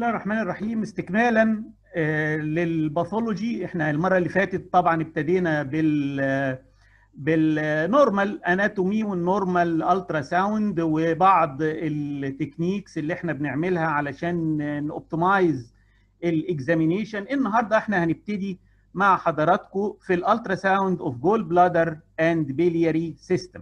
الله الرحمن الرحيم استكمالا آه، للباثولوجي احنا المره اللي فاتت طبعا ابتدينا بال بالنورمال اناتومي والنورمال الترا ساوند وبعض التكنيكس اللي احنا بنعملها علشان نوبتمايز الاكزامينيشن النهارده احنا هنبتدي مع حضراتكم في الالترا ساوند اوف جول بلادر اند بيلياري سيستم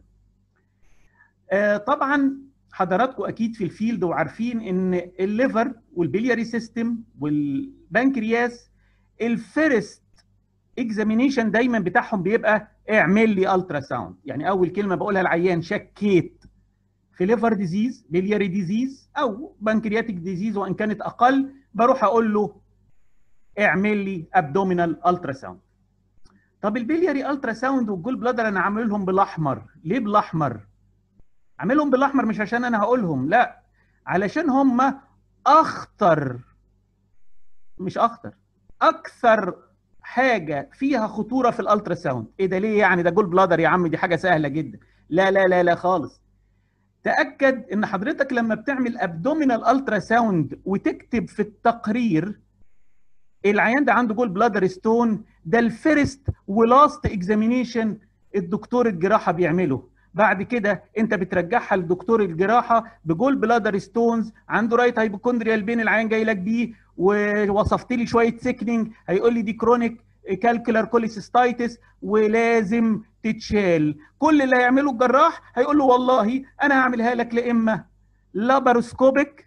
طبعا حضراتكم اكيد في الفيلد وعارفين ان الليفر والبيلياري سيستم والبنكرياس الفيرست اكزامينيشن دايما بتاعهم بيبقى اعمل لي الترا ساوند يعني اول كلمه بقولها العيان شكيت في ليفر ديزيز بيلياري ديزيز او بنكرياتيك ديزيز وان كانت اقل بروح اقول له اعمل لي ابدومينال الترا ساوند طب البيلياري الترا ساوند والجول بلادر انا عاملهم بالاحمر ليه بالاحمر عاملهم بالاحمر مش عشان انا هقولهم لا علشان هم اخطر مش اخطر اكثر حاجه فيها خطوره في الالترا ساوند ايه ده ليه يعني ده جول بلادر يا عم دي حاجه سهله جدا لا لا لا لا خالص تاكد ان حضرتك لما بتعمل ابدومينال الترا ساوند وتكتب في التقرير العيان ده عنده جول بلادر ستون ده الفيرست ولاست اكزامينيشن الدكتور الجراحه بيعمله بعد كده انت بترجعها لدكتور الجراحه بجول بلادر ستونز عنده رايت هايبوكوندريال بين العيان جاي لك بيه ووصفت لي شويه سيكنينج هيقول لي دي كرونيك كالكولار كوليسيستايتس ولازم تتشال كل اللي هيعمله الجراح هيقول له والله انا هعملها لك لا اما لاباروسكوبيك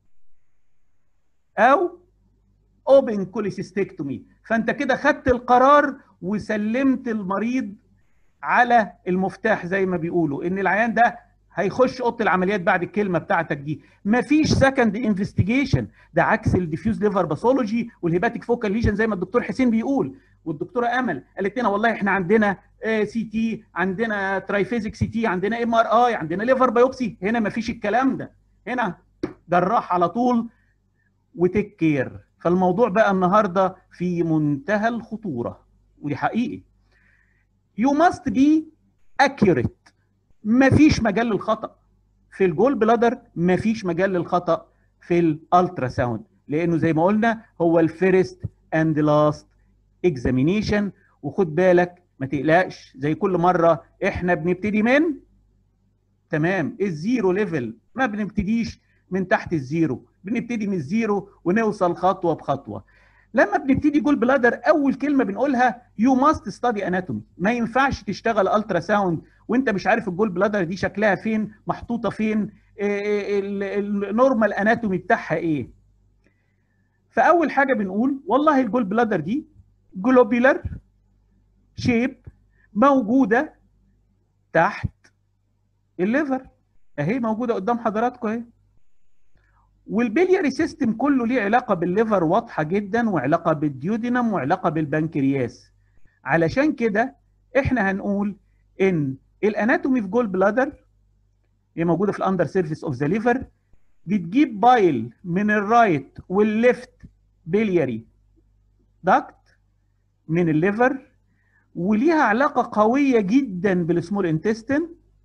او اوبن كوليسيستكتومي فانت كده خدت القرار وسلمت المريض على المفتاح زي ما بيقولوا ان العيان ده هيخش اوضه العمليات بعد الكلمه بتاعتك دي مفيش سكند انفستيجيشن ده عكس الديفيوز ليفر باثولوجي والهيباتيك فوكال ليجن زي ما الدكتور حسين بيقول والدكتوره امل قالت لنا والله احنا عندنا سي تي عندنا ترايفيزيك سي تي عندنا ام ار اي عندنا ليفر بايوبسي هنا مفيش الكلام ده هنا جراح على طول وتيك كير فالموضوع بقى النهارده في منتهى الخطوره ودي حقيقي you must be accurate مفيش مجال للخطا في الجول بلادر مفيش مجال للخطا في الالترا ساوند لانه زي ما قلنا هو الفيرست اند لاست اكزامينيشن وخد بالك ما تقلقش زي كل مره احنا بنبتدي من تمام الزيرو ليفل ما بنبتديش من تحت الزيرو بنبتدي من الزيرو ونوصل خطوه بخطوه لما بنبتدي جول بلادر اول كلمه بنقولها يو ماست ستادي اناتومي ما ينفعش تشتغل الترا ساوند وانت مش عارف الجول بلادر دي شكلها فين محطوطه فين النورمال اناتومي بتاعها ايه فاول حاجه بنقول والله الجول بلادر دي جلوبيلر شيب موجوده تحت الليفر اهي موجوده قدام حضراتكم اهي والبلياري سيستم كله ليه علاقه بالليفر واضحه جدا وعلاقه بالديودينم وعلاقه بالبنكرياس علشان كده احنا هنقول ان الاناتومي في جول بلادر هي موجوده في الاندر سيرفيس اوف ذا ليفر بتجيب بايل من الرايت والليفت بلياري داكت من الليفر وليها علاقه قويه جدا بالسمول انتستين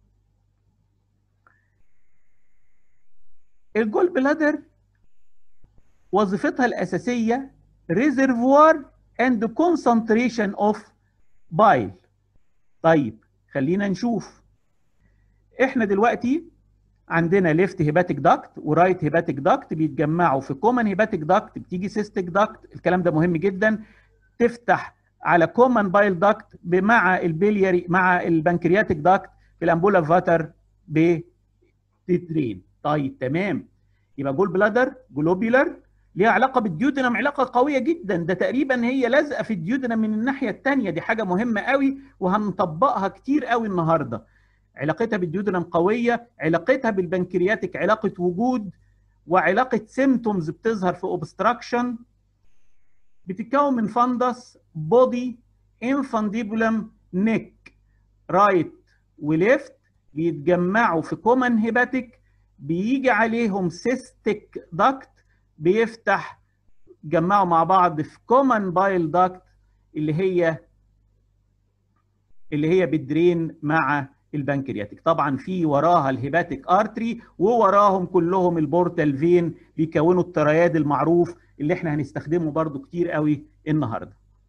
الجول بلادر وظيفتها الأساسية ريزرفوار اند كونسنتريشن اوف بايل طيب خلينا نشوف احنا دلوقتي عندنا ليفت هيباتيك داكت ورايت هيباتيك داكت بيتجمعوا في كومن هيباتيك داكت بتيجي سيستيك داكت الكلام ده مهم جدا تفتح على كومن بايل داكت مع البلياري مع البنكرياتيك داكت في الامبولا فاتر بتترين طيب تمام يبقى جول بلادر جلوبيلر ليها علاقه بالديودنم علاقه قويه جدا ده تقريبا هي لازقه في الديودنم من الناحيه الثانيه دي حاجه مهمه قوي وهنطبقها كتير قوي النهارده علاقتها بالديودنم قويه علاقتها بالبنكرياتيك علاقه وجود وعلاقه سيمتومز بتظهر في اوبستراكشن بتتكون من فندس بودي انفانديبولم نيك رايت وليفت بيتجمعوا في كومن هيباتيك بيجي عليهم سيستيك داكت بيفتح جمعوا مع بعض في كومن بايل داكت اللي هي اللي هي بتدرين مع البنكرياتيك طبعا في وراها الهيباتيك ارتري ووراهم كلهم البورتال فين بيكونوا الترياد المعروف اللي احنا هنستخدمه برضو كتير قوي النهارده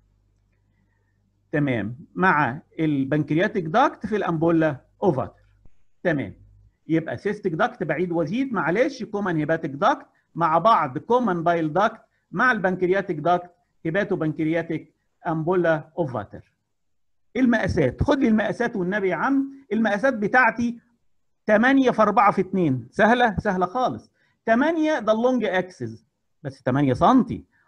تمام مع البنكرياتيك داكت في الامبولا اوفاتر تمام يبقى سيستيك داكت بعيد وزيد معلش كومن هيباتيك داكت مع بعض كومن بايل داكت مع البنكرياتيك داكت هيباتو بنكرياتيك امبولا اوفاتر المقاسات خد لي المقاسات والنبي يا عم المقاسات بتاعتي 8 في 4 في 2 سهله سهله خالص 8 ده اللونج اكسس بس 8 سم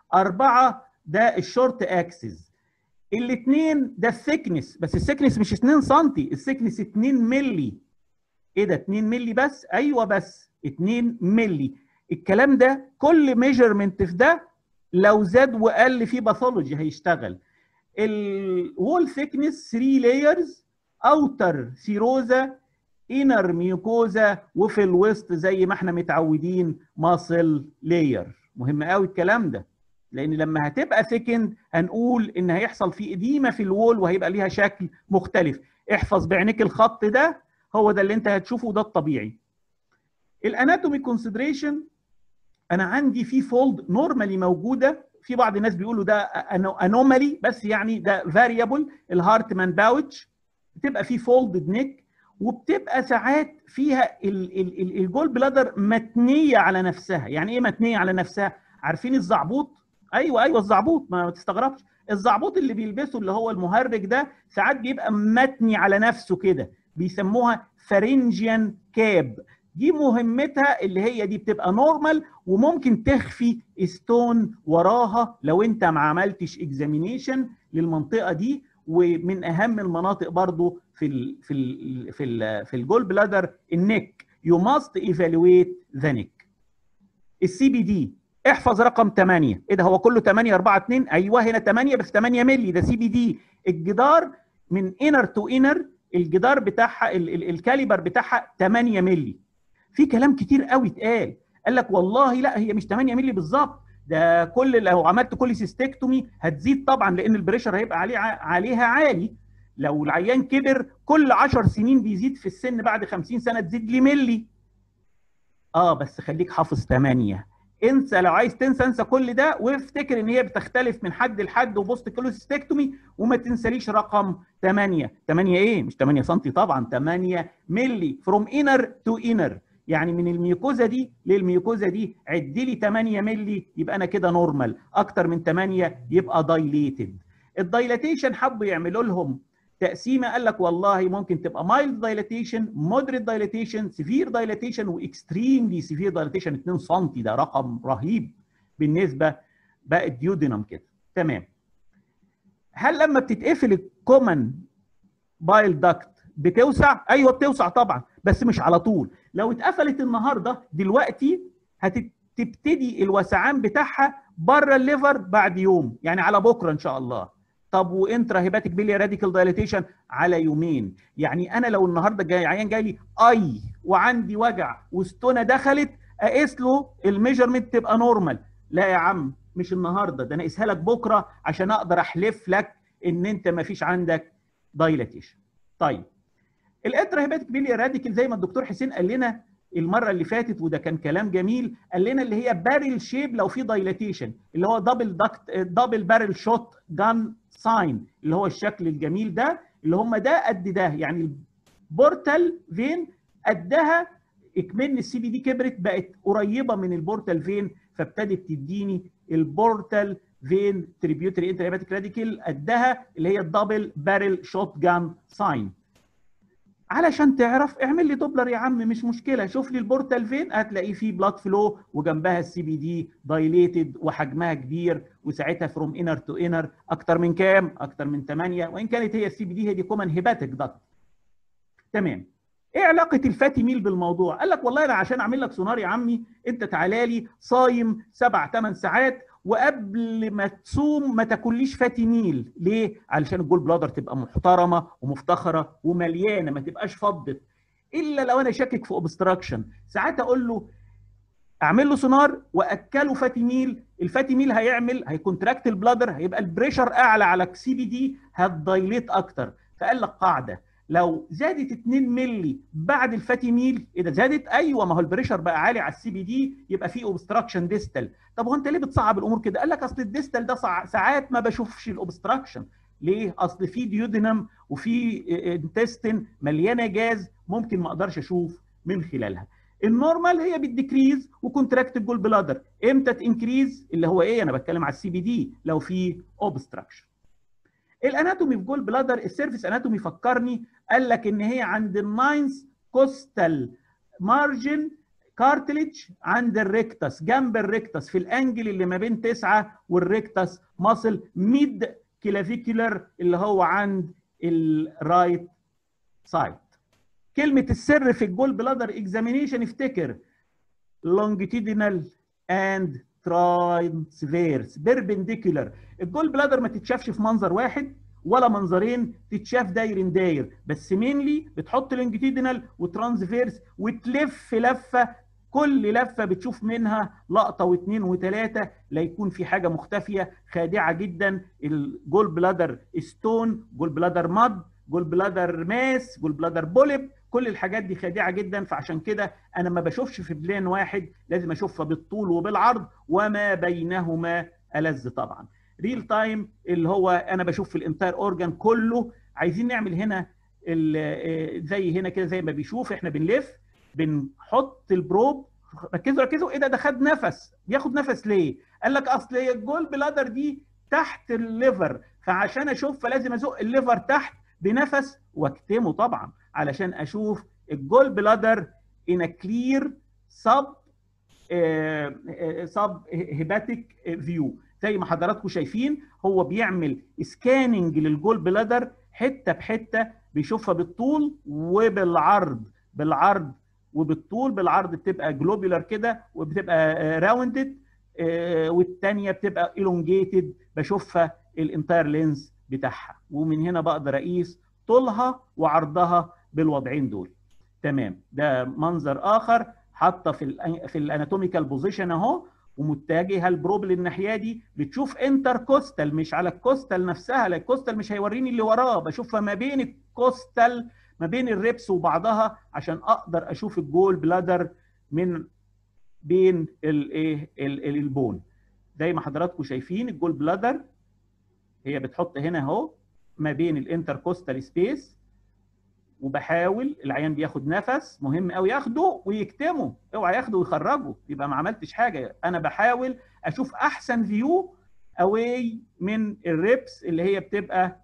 4 ده الشورت اكسس الاثنين ده الثيكنس بس الثيكنس مش 2 سم الثيكنس 2 مللي ايه ده 2 مللي بس ايوه بس 2 مللي الكلام ده كل ميجرمنت في ده لو زاد وقل في باثولوجي هيشتغل الوول ثيكنس 3 لايرز اوتر سيروزا انر ميوكوزا وفي الوسط زي ما احنا متعودين ماسل لاير مهم قوي الكلام ده لان لما هتبقى ثيكند هنقول ان هيحصل في اديمه في الوول وهيبقى ليها شكل مختلف احفظ بعينيك الخط ده هو ده اللي انت هتشوفه ده الطبيعي الاناتومي كونسيدريشن انا عندي في فولد نورمالي موجوده في بعض الناس بيقولوا ده انومالي بس يعني ده فاريبل الهارتمان باوتش بتبقى في فولد نيك وبتبقى ساعات فيها الجول بلادر متنيه على نفسها يعني ايه متنيه على نفسها عارفين الزعبوط ايوه ايوه الزعبوط ما تستغربش الزعبوط اللي بيلبسه اللي هو المهرج ده ساعات بيبقى متني على نفسه كده بيسموها فارنجيان كاب دي مهمتها اللي هي دي بتبقى نورمال وممكن تخفي ستون وراها لو انت ما عملتش اكزامينيشن للمنطقه دي ومن اهم المناطق برضو في ال في ال في ال في الجول بلادر النك يو ماست ايفالويت ذا نيك السي بي دي احفظ رقم 8 ايه ده هو كله 8 4 2 ايوه هنا 8 بس 8 مللي ده سي بي دي الجدار من انر تو انر الجدار بتاعها الكاليبر بتاعها 8 مللي في كلام كتير قوي اتقال قال لك والله لا هي مش 8 مللي بالظبط ده كل لو عملت كل سيستكتومي هتزيد طبعا لان البريشر هيبقى عليه عليها عالي لو العيان كبر كل 10 سنين بيزيد في السن بعد 50 سنه تزيد لي ملي اه بس خليك حافظ 8 انسى لو عايز تنسى انسى كل ده وافتكر ان هي بتختلف من حد لحد وبوست كلوسيستكتومي وما تنساليش رقم 8 8 ايه مش 8 سم طبعا 8 ملي فروم انر تو انر يعني من الميوكوزا دي للميوكوزا دي عد لي 8 ملي يبقى انا كده نورمال اكتر من 8 يبقى دايليتد الدايلاتيشن حبوا يعملوا لهم تقسيمه قال لك والله ممكن تبقى مايلد دايلاتيشن مودريت دايلاتيشن سيفير دايلاتيشن واكستريملي سيفير دايلاتيشن 2 سم ده رقم رهيب بالنسبه بقى الديودينم كده تمام هل لما بتتقفل الكومن بايل داكت بتوسع ايوه بتوسع طبعا بس مش على طول لو اتقفلت النهارده دلوقتي هتبتدي الوسعان بتاعها بره الليفر بعد يوم يعني على بكره ان شاء الله طب وانترا هيباتيك بيلي راديكال دايليتيشن على يومين يعني انا لو النهارده جاي عيان جاي لي اي وعندي وجع وستونه دخلت اقيس له الميجرمنت تبقى نورمال لا يا عم مش النهارده ده انا اقيسها لك بكره عشان اقدر احلف لك ان انت ما فيش عندك دايليتيشن طيب الانترا هيباتيك بيلي راديكال زي ما الدكتور حسين قال لنا المره اللي فاتت وده كان كلام جميل قال لنا اللي هي بارل شيب لو في دايلاتيشن اللي هو دبل دكت دبل بارل شوت جان ساين اللي هو الشكل الجميل ده اللي هم ده قد ده يعني البورتال فين قدها اكمن السي بي دي كبرت بقت قريبه من البورتال فين فابتدت تديني البورتال فين تريبيوتري انتر هيباتيك راديكال قدها اللي هي الدبل بارل شوت جان ساين علشان تعرف اعمل لي دوبلر يا عم مش مشكله شوف لي البورتال فين هتلاقيه فيه بلاد فلو وجنبها السي بي دي دايليتد وحجمها كبير وساعتها فروم انر تو انر اكتر من كام؟ اكتر من 8 وان كانت هي السي بي دي هي دي كومن هيباتيك داكت. تمام. ايه علاقه الفاتي ميل بالموضوع؟ قال لك والله انا عشان اعمل لك سونار يا عمي انت تعالى لي صايم سبع ثمان ساعات وقبل ما تصوم ما تاكليش فاتي ميل ليه علشان الجول بلادر تبقى محترمه ومفتخره ومليانه ما تبقاش فضت الا لو انا شاكك في اوبستراكشن ساعات اقول له اعمل له سونار واكله فاتي ميل الفاتي ميل هيعمل هيكونتراكت البلادر هيبقى البريشر اعلى على سي بي دي هتدايليت اكتر فقال لك قاعده لو زادت 2 مللي بعد الفاتي ميل ايه ده زادت ايوه ما هو البريشر بقى عالي على السي بي دي يبقى في اوبستراكشن ديستال طب هو انت ليه بتصعب الامور كده قال لك اصل الديستال ده ساعات ما بشوفش الاوبستراكشن ليه اصل في ديودينم وفي انتستين مليانه جاز ممكن ما اقدرش اشوف من خلالها النورمال هي بتديكريز وكونتراكت الجول بلادر امتى تنكريز اللي هو ايه انا بتكلم على السي بي دي لو في اوبستراكشن الاناتومي في جول بلادر السيرفيس اناتومي فكرني قال لك ان هي عند الناينث كوستال مارجن كارتليج عند الريكتس جنب الريكتس في الانجل اللي ما بين 9 والريكتس ماسل ميد كلافيكولر اللي هو عند الرايت سايد كلمه السر في الجول بلادر اكزامينيشن افتكر longitudinal and ترانسفيرس بيربنديكولار الجول بلادر ما تتشافش في منظر واحد ولا منظرين تتشاف داير داير بس مينلي بتحط لونجيتيدنال وترانسفيرس وتلف لفه كل لفه بتشوف منها لقطه واثنين وثلاثه لا يكون في حاجه مختفيه خادعه جدا الجول بلادر ستون جول بلادر مد جول بلادر ماس جول بلادر بوليب كل الحاجات دي خادعه جدا فعشان كده انا ما بشوفش في بلان واحد لازم اشوفها بالطول وبالعرض وما بينهما ألذ طبعا ريل تايم اللي هو انا بشوف في الانتاير اورجان كله عايزين نعمل هنا زي هنا كده زي ما بيشوف احنا بنلف بنحط البروب ركزوا ركزوا ايه ده ده خد نفس بياخد نفس ليه؟ قال لك اصل الجول بلادر دي تحت الليفر فعشان اشوف فلازم ازق الليفر تحت بنفس واكتمه طبعا علشان اشوف الجول بلادر ان كلير سب سب هيباتيك فيو زي ما حضراتكم شايفين هو بيعمل سكاننج للجول بلادر حته بحته بيشوفها بالطول وبالعرض بالعرض وبالطول بالعرض بتبقى جلوبولار كده وبتبقى راوندد والثانيه بتبقى الونجيتد بشوفها الانتاير لينز بتاعها ومن هنا بقدر اقيس طولها وعرضها بالوضعين دول تمام ده منظر اخر حاطه في ال في الاناتوميكال بوزيشن اهو ومتجهه البروب للناحيه دي بتشوف انتر كوستال مش على الكوستال نفسها لا الكوستال مش هيوريني اللي وراه بشوفها ما بين الكوستال ما بين الريبس وبعضها عشان اقدر اشوف الجول بلادر من بين الايه البون زي ما حضراتكم شايفين الجول بلادر هي بتحط هنا اهو ما بين الانتركوستال سبيس وبحاول العيان بياخد نفس مهم قوي ياخده ويكتمه اوعى ياخده ويخرجه يبقى ما عملتش حاجه انا بحاول اشوف احسن فيو اواي من الريبس اللي هي بتبقى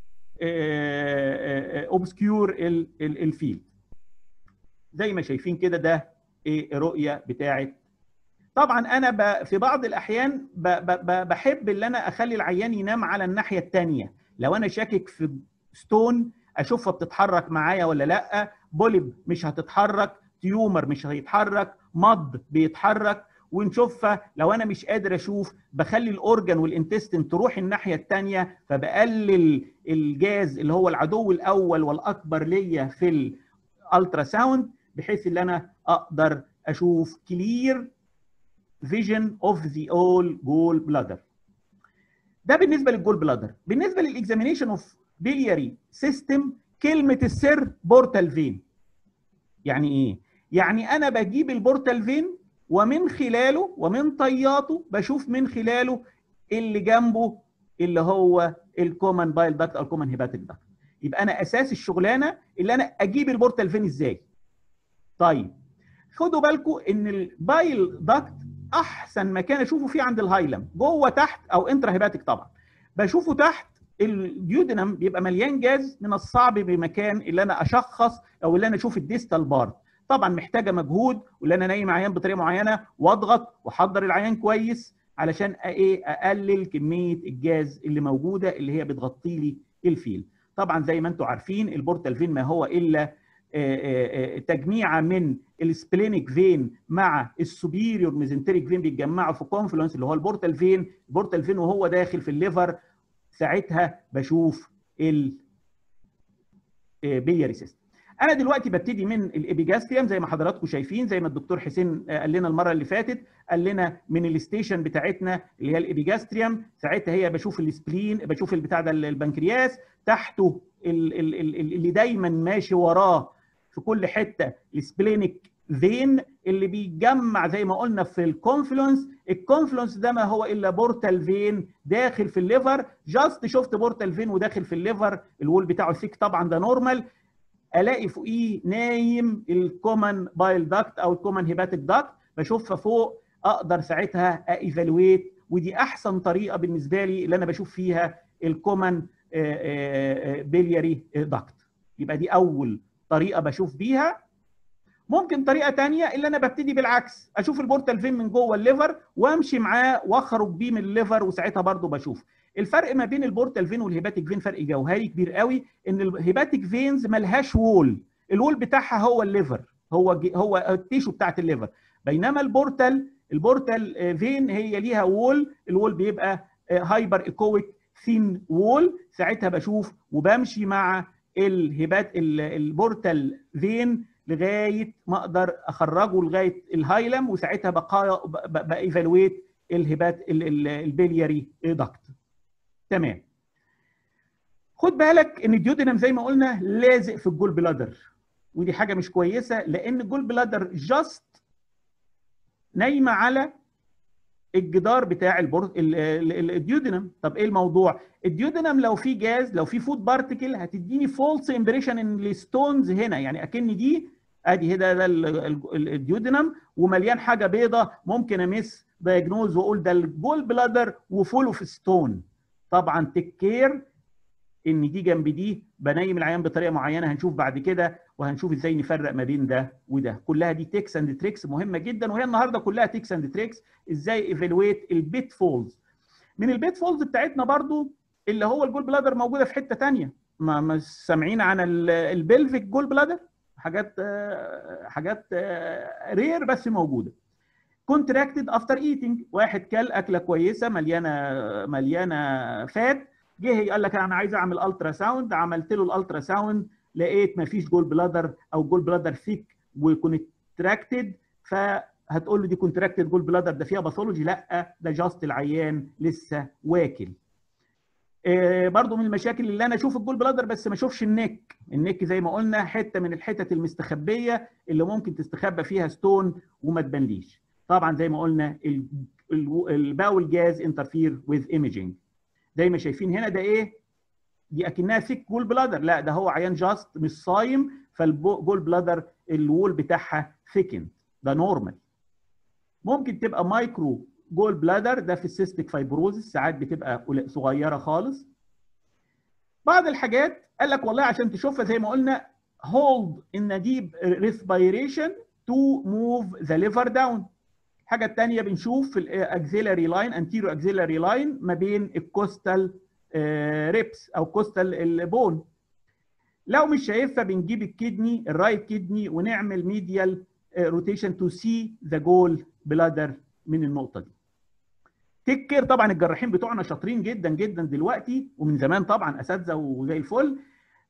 اوبسكيور الفيلد زي ما شايفين كده ده ايه الرؤيه بتاعت طبعا انا ب... في بعض الاحيان ب... ب... بحب ان انا اخلي العيان ينام على الناحيه الثانيه لو انا شاكك في ستون اشوفها بتتحرك معايا ولا لا بوليب مش هتتحرك تيومر مش هيتحرك مض بيتحرك ونشوفها لو انا مش قادر اشوف بخلي الاورجن والانتستين تروح الناحيه الثانيه فبقلل الجاز اللي هو العدو الاول والاكبر ليا في الالترا ساوند بحيث ان انا اقدر اشوف كلير فيجن اوف ذا اول جول بلادر ده بالنسبه للجول بلادر بالنسبه للاكزامينيشن اوف بيلياري سيستم كلمه السر بورتال فين يعني ايه يعني انا بجيب البورتال فين ومن خلاله ومن طياته بشوف من خلاله اللي جنبه اللي هو الكومن بايل داكت او الكومن هيباتيك داكت يبقى انا اساس الشغلانه اللي انا اجيب البورتال فين ازاي طيب خدوا بالكم ان البايل داكت احسن مكان اشوفه فيه عند الهايلم جوه تحت او انترا هيباتيك طبعا بشوفه تحت الديودنم بيبقى مليان جاز من الصعب بمكان اللي انا اشخص او اللي انا اشوف الديستال بارت طبعا محتاجه مجهود واللي انا نايم عيان بطريقه معينه واضغط واحضر العيان كويس علشان ايه اقلل كميه الجاز اللي موجوده اللي هي بتغطي لي الفيل طبعا زي ما انتم عارفين البورتال فين ما هو الا تجميعه من السبلينيك فين مع السوبيريور ميزنتريك فين بيتجمعوا في كونفلونس اللي هو البورتال فين البورتال فين وهو داخل في الليفر ساعتها بشوف البيلياري سيستم انا دلوقتي ببتدي من الابيجاستريوم زي ما حضراتكم شايفين زي ما الدكتور حسين قال لنا المره اللي فاتت قال لنا من الستيشن بتاعتنا اللي هي الابيجاستريوم ساعتها هي بشوف السبلين بشوف البتاع ده البنكرياس تحته اللي دايما ماشي وراه في كل حته السبلينيك فين اللي بيجمع زي ما قلنا في الكونفلونس الكونفلونس ده ما هو الا بورتال فين داخل في الليفر جاست شفت بورتال فين وداخل في الليفر الوول بتاعه ثيك طبعا ده نورمال الاقي فوقيه نايم الكومن بايل داكت او الكومن هيباتيك داكت بشوفها فوق اقدر ساعتها ايفالويت ودي احسن طريقه بالنسبه لي اللي انا بشوف فيها الكومن بيلياري داكت يبقى دي اول طريقه بشوف بيها ممكن طريقه ثانيه اللي انا ببتدي بالعكس اشوف البورتال فين من جوه الليفر وامشي معاه واخرج بيه من الليفر وساعتها برضو بشوف الفرق ما بين البورتال فين والهيباتيك فين فرق جوهري كبير قوي ان الهيباتيك فينز ملهاش وول الوول بتاعها هو الليفر هو هو التيشو بتاعت الليفر بينما البورتال البورتال فين هي ليها وول الوول بيبقى هايبر ايكويك ثين وول ساعتها بشوف وبمشي مع الهبات البورتال فين لغايه ما اقدر اخرجه لغايه الهايلم وساعتها بقى بايفالويت الهبات البلياري داكت تمام خد بالك ان الديودينم زي ما قلنا لازق في الجول بلادر ودي حاجه مش كويسه لان الجول بلادر جاست نايمه على الجدار بتاع البور... الديودينم طب ايه الموضوع الديودينم لو في جاز لو في فود بارتكل هتديني فولس امبريشن ان الستونز هنا يعني اكن دي ادي هنا ده الديودينم ومليان حاجه بيضه ممكن امس دايجنوز واقول ده الجول بلادر وفول اوف ستون طبعا تيك كير ان دي جنب دي بنيم العيان بطريقه معينه هنشوف بعد كده وهنشوف ازاي نفرق ما بين ده وده كلها دي تيكس اند تريكس مهمه جدا وهي النهارده كلها تيكس اند تريكس ازاي ايفالويت البيت فولز من البيت فولز بتاعتنا برضو اللي هو الجول بلادر موجوده في حته ثانيه ما مش سامعين عن البلفيك جول بلادر حاجات حاجات رير بس موجوده كونتراكتد افتر ايتنج واحد كل اكله كويسه مليانه مليانه فات جه قال لك انا عايز اعمل الترا ساوند عملت له الالترا ساوند لقيت ما فيش جول بلادر او جول بلادر ثيك وكونتراكتد فهتقول له دي كونتراكتد جول بلادر ده فيها باثولوجي لا ده جاست العيان لسه واكل آه برضو من المشاكل اللي انا اشوف الجول بلادر بس ما اشوفش النك النك زي ما قلنا حته من الحتت المستخبيه اللي ممكن تستخبى فيها ستون وما تبانليش طبعا زي ما قلنا الباول جاز انترفير وذ ايميجينج زي ما شايفين هنا ده ايه دي اكنها ثيك جول بلادر لا ده هو عيان جاست مش صايم فالجول بلادر الوول بتاعها ثيكند ده نورمال ممكن تبقى مايكرو جول بلادر ده في السيستيك فايبروزس ساعات بتبقى صغيره خالص بعض الحاجات قال لك والله عشان تشوفها زي ما قلنا hold in a deep respiration to move the liver down الحاجه الثانيه بنشوف في الاكزيلاري لاين انتيرو اكزيلاري لاين ما بين الكوستال ريبس او كوستال البون لو مش شايفها بنجيب الكدني الرايت كدني ونعمل ميديال روتيشن تو سي ذا جول بلادر من النقطه دي تيك كير طبعا الجراحين بتوعنا شاطرين جدا جدا دلوقتي ومن زمان طبعا اساتذه وزي الفل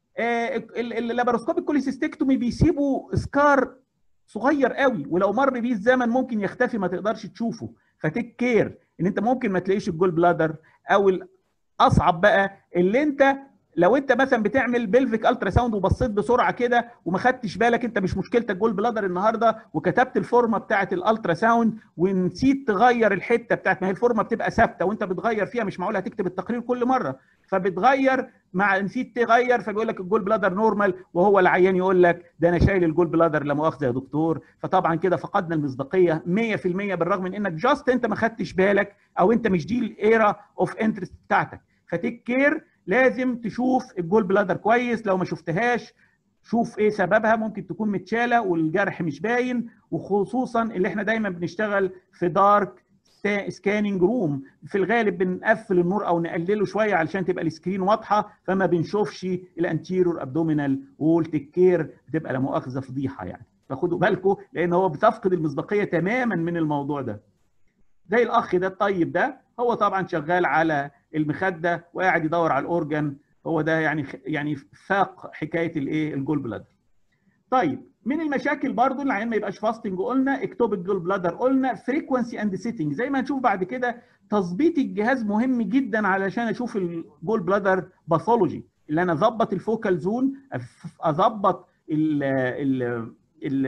اللاباروسكوبيك كوليسيستكتومي بيسيبوا سكار صغير قوي ولو مر بيه الزمن ممكن يختفي ما تقدرش تشوفه فتيك كير ان انت ممكن ما تلاقيش الجول بلادر او الاصعب بقى اللي انت لو انت مثلا بتعمل بلفيك الترا ساوند وبصيت بسرعه كده وما خدتش بالك انت مش مشكلتك جول بلادر النهارده وكتبت الفورمه بتاعه الالترا ساوند ونسيت تغير الحته بتاعت ما هي الفورمه بتبقى ثابته وانت بتغير فيها مش معقول هتكتب التقرير كل مره فبتغير مع نسيت تغير فبيقول لك الجول بلادر نورمال وهو العيان يقول لك ده انا شايل الجول بلادر لا مؤاخذه يا دكتور فطبعا كده فقدنا المصداقيه 100% بالرغم من انك جاست انت ما خدتش بالك او انت مش دي الايرا اوف انترست بتاعتك فتيك كير لازم تشوف الجول بلادر كويس لو ما شفتهاش شوف ايه سببها ممكن تكون متشاله والجرح مش باين وخصوصا اللي احنا دايما بنشتغل في دارك سكاننج روم في الغالب بنقفل النور او نقلله شويه علشان تبقى السكرين واضحه فما بنشوفش الانتيرور ابدومينال وول تيك كير بتبقى لا مؤاخذه فضيحه يعني فخدوا بالكم لان هو بتفقد المصداقيه تماما من الموضوع ده زي الاخ ده الطيب ده هو طبعا شغال على المخده وقاعد يدور على الاورجن هو ده يعني يعني فاق حكايه الايه الجول بلادر طيب من المشاكل برضو العيان ما يبقاش فاستنج قلنا اكتوب الجول بلادر قلنا فريكونسي اند سيتنج زي ما هنشوف بعد كده تظبيط الجهاز مهم جدا علشان اشوف الجول بلادر باثولوجي اللي انا اظبط الفوكال زون اظبط ال ال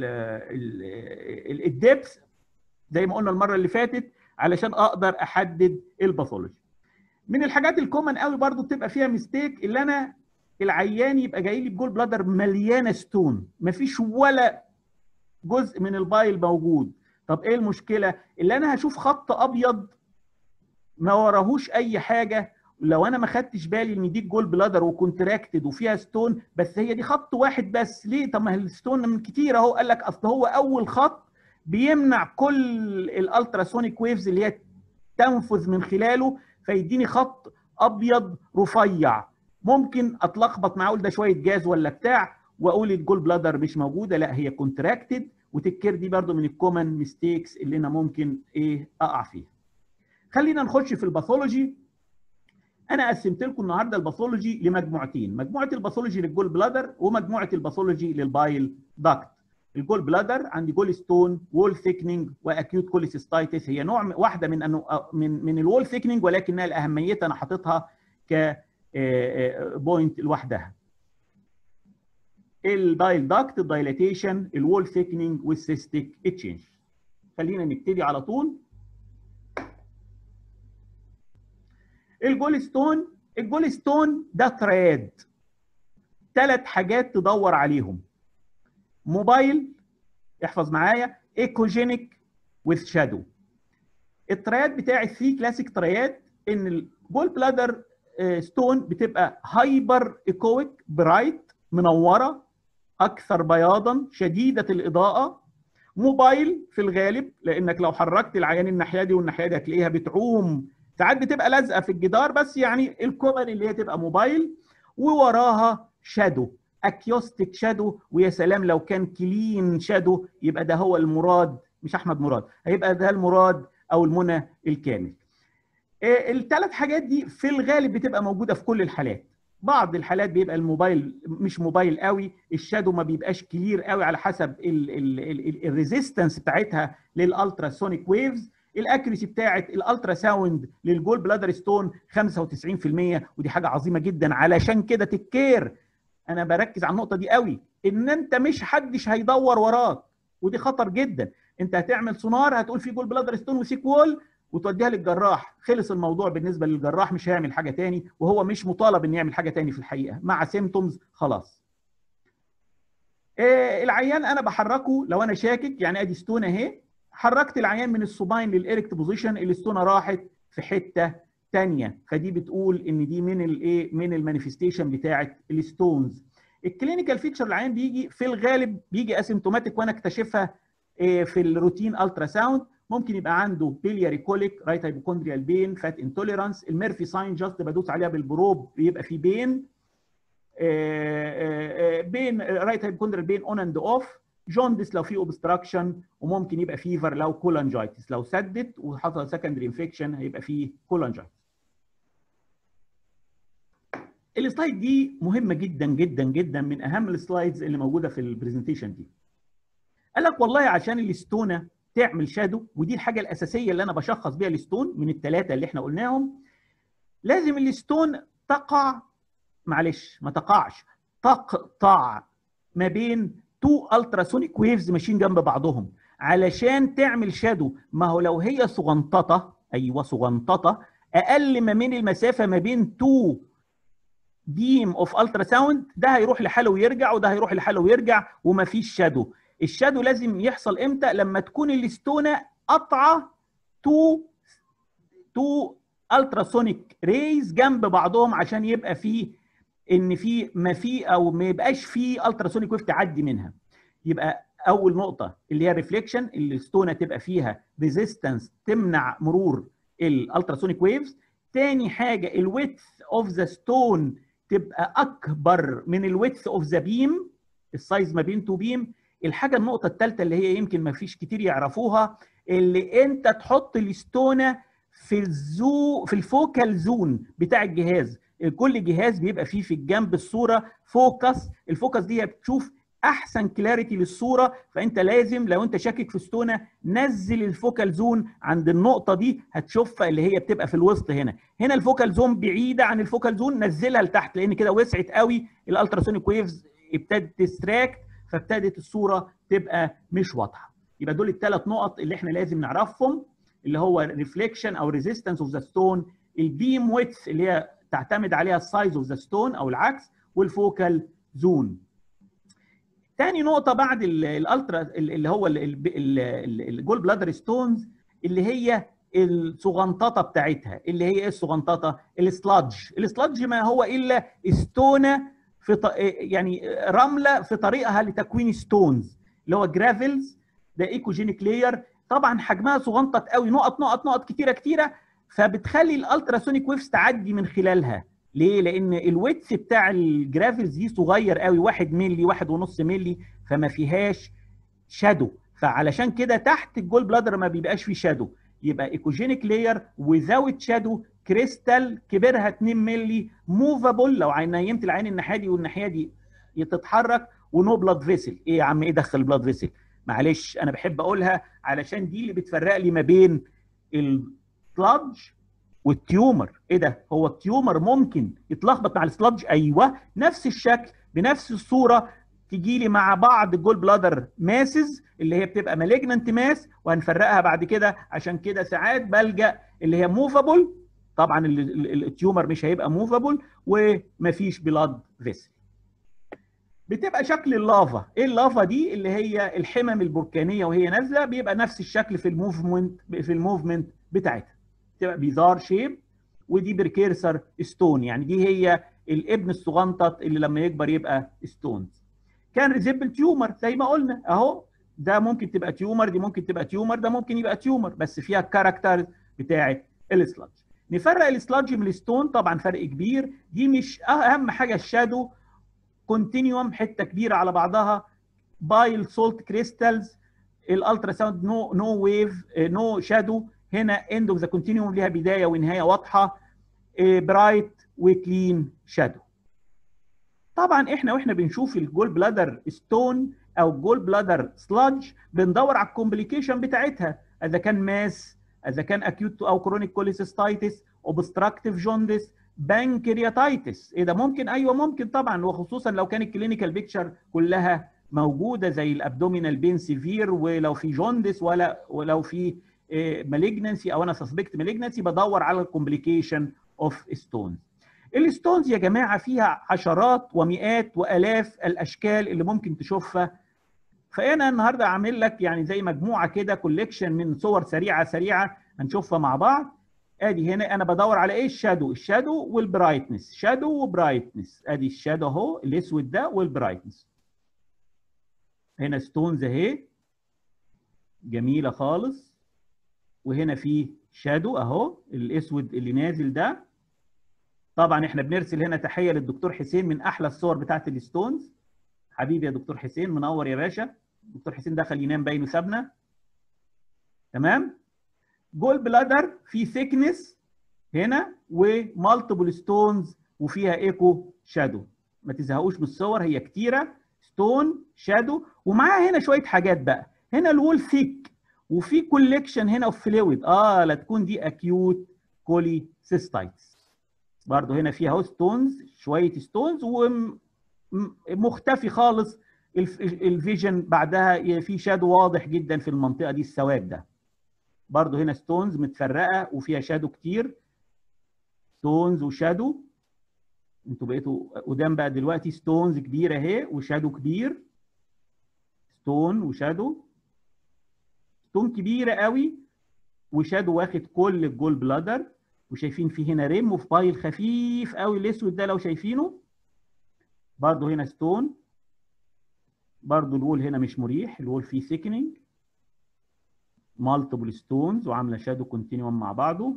ال الدبث زي ما قلنا المره اللي فاتت علشان اقدر احدد الباثولوجي من الحاجات الكومن قوي برضو بتبقى فيها ميستيك اللي انا العيان يبقى جاي لي بجول بلادر مليانه ستون مفيش ولا جزء من البايل موجود طب ايه المشكله اللي انا هشوف خط ابيض ما وراهوش اي حاجه لو انا ما خدتش بالي ان دي الجول بلادر وكونتراكتد وفيها ستون بس هي دي خط واحد بس ليه طب ما الستون من كتير اهو قال لك اصل هو اول خط بيمنع كل الالتراسونيك ويفز اللي هي تنفذ من خلاله فيديني خط ابيض رفيع ممكن اتلخبط معاه اقول ده شويه جاز ولا بتاع واقول الجول بلادر مش موجوده لا هي كونتراكتد وتكر دي برضو من الكومن ميستيكس اللي انا ممكن ايه اقع فيها خلينا نخش في الباثولوجي انا قسمت لكم النهارده الباثولوجي لمجموعتين مجموعه الباثولوجي للجول بلادر ومجموعه الباثولوجي للبايل داكت الجول بلادر عندي جول ستون وول ثيكنينج واكيوت كوليسيستايتس هي نوع واحده من أنو من من الوول ثيكنينج ولكنها لاهميتها انا حاططها ك بوينت لوحدها البايل داكت الدايلاتيشن الوول ثيكنينج والسيستيك اتشينج خلينا نبتدي على طول الجول ستون الجول ستون ده ترياد ثلاث حاجات تدور عليهم موبايل احفظ معايا ايكوجينيك وذ شادو الترياد بتاع الثري كلاسيك ترياد ان الجول بلادر ستون بتبقى هايبر ايكويك برايت منوره اكثر بياضا شديده الاضاءه موبايل في الغالب لانك لو حركت العيان الناحيه دي والناحيه دي هتلاقيها بتعوم ساعات بتبقى لازقه في الجدار بس يعني الكومن اللي هي تبقى موبايل ووراها شادو اكيوستيك شادو ويا سلام لو كان كلين شادو يبقى ده هو المراد مش احمد مراد هيبقى ده المراد او المنى الكامل الثلاث حاجات دي في الغالب بتبقى موجوده في كل الحالات بعض الحالات بيبقى الموبايل مش موبايل قوي الشادو ما بيبقاش كلير قوي على حسب الريزيستنس بتاعتها للالتراسونيك ويفز الاكيرسي بتاعت الالترا ساوند للجول بلادر ستون 95% ودي حاجه عظيمه جدا علشان كده تكير انا بركز على النقطه دي قوي ان انت مش حدش هيدور وراك ودي خطر جدا انت هتعمل سونار هتقول في جول بلادر ستون وسيك وول وتوديها للجراح خلص الموضوع بالنسبه للجراح مش هيعمل حاجه تاني وهو مش مطالب ان يعمل حاجه تاني في الحقيقه مع سيمتومز خلاص إيه العيان انا بحركه لو انا شاكك يعني ادي ستون اهي حركت العيان من السوباين للإيركت بوزيشن الستونه راحت في حته ثانيه فدي بتقول ان دي من الايه من المانيفستيشن بتاعه الستونز الكلينيكال فيتشر العيان بيجي في الغالب بيجي اسيمتوماتيك وانا اكتشفها في الروتين الترا ساوند ممكن يبقى عنده بيلياري كوليك رايت هايبوكوندريال بين فات انتوليرانس الميرفي ساين جاست بدوس عليها بالبروب بيبقى في بين بين رايت هايبوكوندريال بين اون اند اوف جوندس لو في اوبستراكشن وممكن يبقى فيفر لو كولانجايتس لو سدت وحصل سكندري انفكشن هيبقى فيه كولانجايتس السلايد دي مهمه جدا جدا جدا من اهم السلايدز اللي موجوده في البرزنتيشن دي قال لك والله عشان الستونه تعمل شادو ودي الحاجه الاساسيه اللي انا بشخص بيها الستون من الثلاثه اللي احنا قلناهم لازم الستون تقع معلش ما تقعش تقطع ما بين تو التراسونيك ويفز ماشيين جنب بعضهم علشان تعمل شادو ما هو لو هي صغنططه ايوه صغنططه اقل ما من المسافه ما بين تو بيم اوف الترا ساوند ده هيروح لحاله ويرجع وده هيروح لحاله ويرجع ومفيش شادو الشادو لازم يحصل امتى لما تكون الستونه قطعه تو تو التراسونيك ريز جنب بعضهم عشان يبقى فيه ان في ما في او ما يبقاش في التراسونيك ويف تعدي منها يبقى اول نقطه اللي هي ريفليكشن اللي الستونه تبقى فيها ريزيستنس تمنع مرور الالتراسونيك ويفز تاني حاجه الويدث اوف ذا ستون تبقى اكبر من الويدث اوف ذا بيم السايز ما بين تو بيم الحاجه النقطه الثالثه اللي هي يمكن ما فيش كتير يعرفوها اللي انت تحط الستونه في الزو في الفوكال زون بتاع الجهاز كل جهاز بيبقى فيه في الجنب الصوره فوكس الفوكس دي بتشوف احسن كلاريتي للصوره فانت لازم لو انت شاكك في ستونه نزل الفوكال زون عند النقطه دي هتشوفها اللي هي بتبقى في الوسط هنا هنا الفوكال زون بعيده عن الفوكال زون نزلها لتحت لان كده وسعت قوي الالتراسونيك ويفز ابتدت تستراكت فابتدت الصوره تبقى مش واضحه يبقى دول الثلاث نقط اللي احنا لازم نعرفهم اللي هو ريفليكشن او ريزيستنس اوف ذا ستون البيم ويتس اللي هي تعتمد عليها السايز اوف ذا ستون او العكس والفوكال زون تاني نقطه بعد الالترا اللي هو الجول بلادر ستونز اللي هي الصغنططه بتاعتها اللي هي ايه الصغنططه السلادج السلادج ما هو الا ستونه في ط... يعني رمله في طريقها لتكوين ستونز اللي هو جرافلز ده ايكوجينيك لاير طبعا حجمها صغنطط قوي نقط نقط نقط كتيره كتيره فبتخلي الالتراسونيك ويفز تعدي من خلالها ليه؟ لان الويتس بتاع الجرافلز دي صغير قوي 1 مللي 1.5 مللي فما فيهاش شادو فعلشان كده تحت الجول بلادر ما بيبقاش فيه شادو يبقى ايكوجينيك لاير وزاويه شادو كريستال كبرها 2 مللي موفابل لو نيمت العين الناحيه دي والناحيه دي تتحرك ونو بلاد فيسل ايه يا عم ايه دخل البلاد فيسل معلش انا بحب اقولها علشان دي اللي بتفرق لي ما بين السلادج والتيومر ايه ده هو التيومر ممكن يتلخبط مع السلادج ايوه نفس الشكل بنفس الصوره تيجي لي مع بعض الجول بلادر ماسز اللي هي بتبقى مالجننت ماس وهنفرقها بعد كده عشان كده ساعات بلجا اللي هي موفابل طبعا التيومر مش هيبقى موفابل ومفيش بلاد فيسل بتبقى شكل اللافا ايه اللافا دي اللي هي الحمم البركانيه وهي نازله بيبقى نفس الشكل في الموفمنت في الموفمنت بتاعتها تبقى بيزار شيب ودي بركيرسر ستون يعني دي هي الابن الصغنطط اللي لما يكبر يبقى ستونز كان ريزيبل تيومر زي ما قلنا اهو ده ممكن تبقى تيومر دي ممكن تبقى تيومر ده ممكن يبقى تيومر بس فيها الكاركتر بتاعه السلادج نفرق السلادج من الستون طبعا فرق كبير دي مش اهم حاجه الشادو كونتينيوم حته كبيره على بعضها بايل سولت كريستالز الالترا ساوند نو نو ويف نو شادو هنا اند اوف ذا كونتينيوم ليها بدايه ونهايه واضحه برايت وكلين شادو طبعا احنا واحنا بنشوف الجول بلادر ستون او الجول بلادر سلادج بندور على الكومبليكيشن بتاعتها اذا كان ماس اذا كان اكيوت او كرونيك كوليسيستايتس اوبستراكتيف جوندس بانكرياتايتس ايه ده ممكن ايوه ممكن طبعا وخصوصا لو كان الكلينيكال بيكتشر كلها موجوده زي الابدومينال بين سيفير ولو في جوندس ولا ولو في مالجنسي او انا سسبكت مالجنسي بدور على الكومبليكيشن اوف ستونز الستونز يا جماعه فيها عشرات ومئات والاف الاشكال اللي ممكن تشوفها فانا النهارده عامل لك يعني زي مجموعه كده كوليكشن من صور سريعه سريعه هنشوفها مع بعض ادي هنا انا بدور على ايه الشادو الشادو والبرايتنس شادو وبرايتنس ادي الشادو اهو الاسود ده والبرايتنس هنا ستونز اهي جميله خالص وهنا في شادو اهو الاسود اللي نازل ده طبعا احنا بنرسل هنا تحيه للدكتور حسين من احلى الصور بتاعت الستونز حبيبي يا دكتور حسين منور يا باشا دكتور حسين دخل ينام باين وسابنا تمام جول بلادر في ثيكنس هنا ومالتيبل ستونز وفيها ايكو شادو ما تزهقوش من الصور هي كتيره ستون شادو ومعاها هنا شويه حاجات بقى هنا الوول ثيك وفي كوليكشن هنا اوف فلويد اه لا تكون دي اكيوت كولي سيستايتس برضه هنا فيها ستونز شويه ستونز ومختفي خالص الفيجن بعدها في شادو واضح جدا في المنطقه دي السواد ده برضه هنا ستونز متفرقه وفيها شادو كتير ستونز وشادو انتوا بقيتوا قدام بقى دلوقتي ستونز كبيره اهي وشادو كبير ستون وشادو ستون كبيره قوي وشادو واخد كل الجول بلادر وشايفين في هنا ريم اوف بايل خفيف قوي الاسود ده لو شايفينه برضه هنا ستون برضه الوول هنا مش مريح الوول فيه ثيكنينج مالتيبل ستونز وعامله شادو كونتينيوم مع بعضه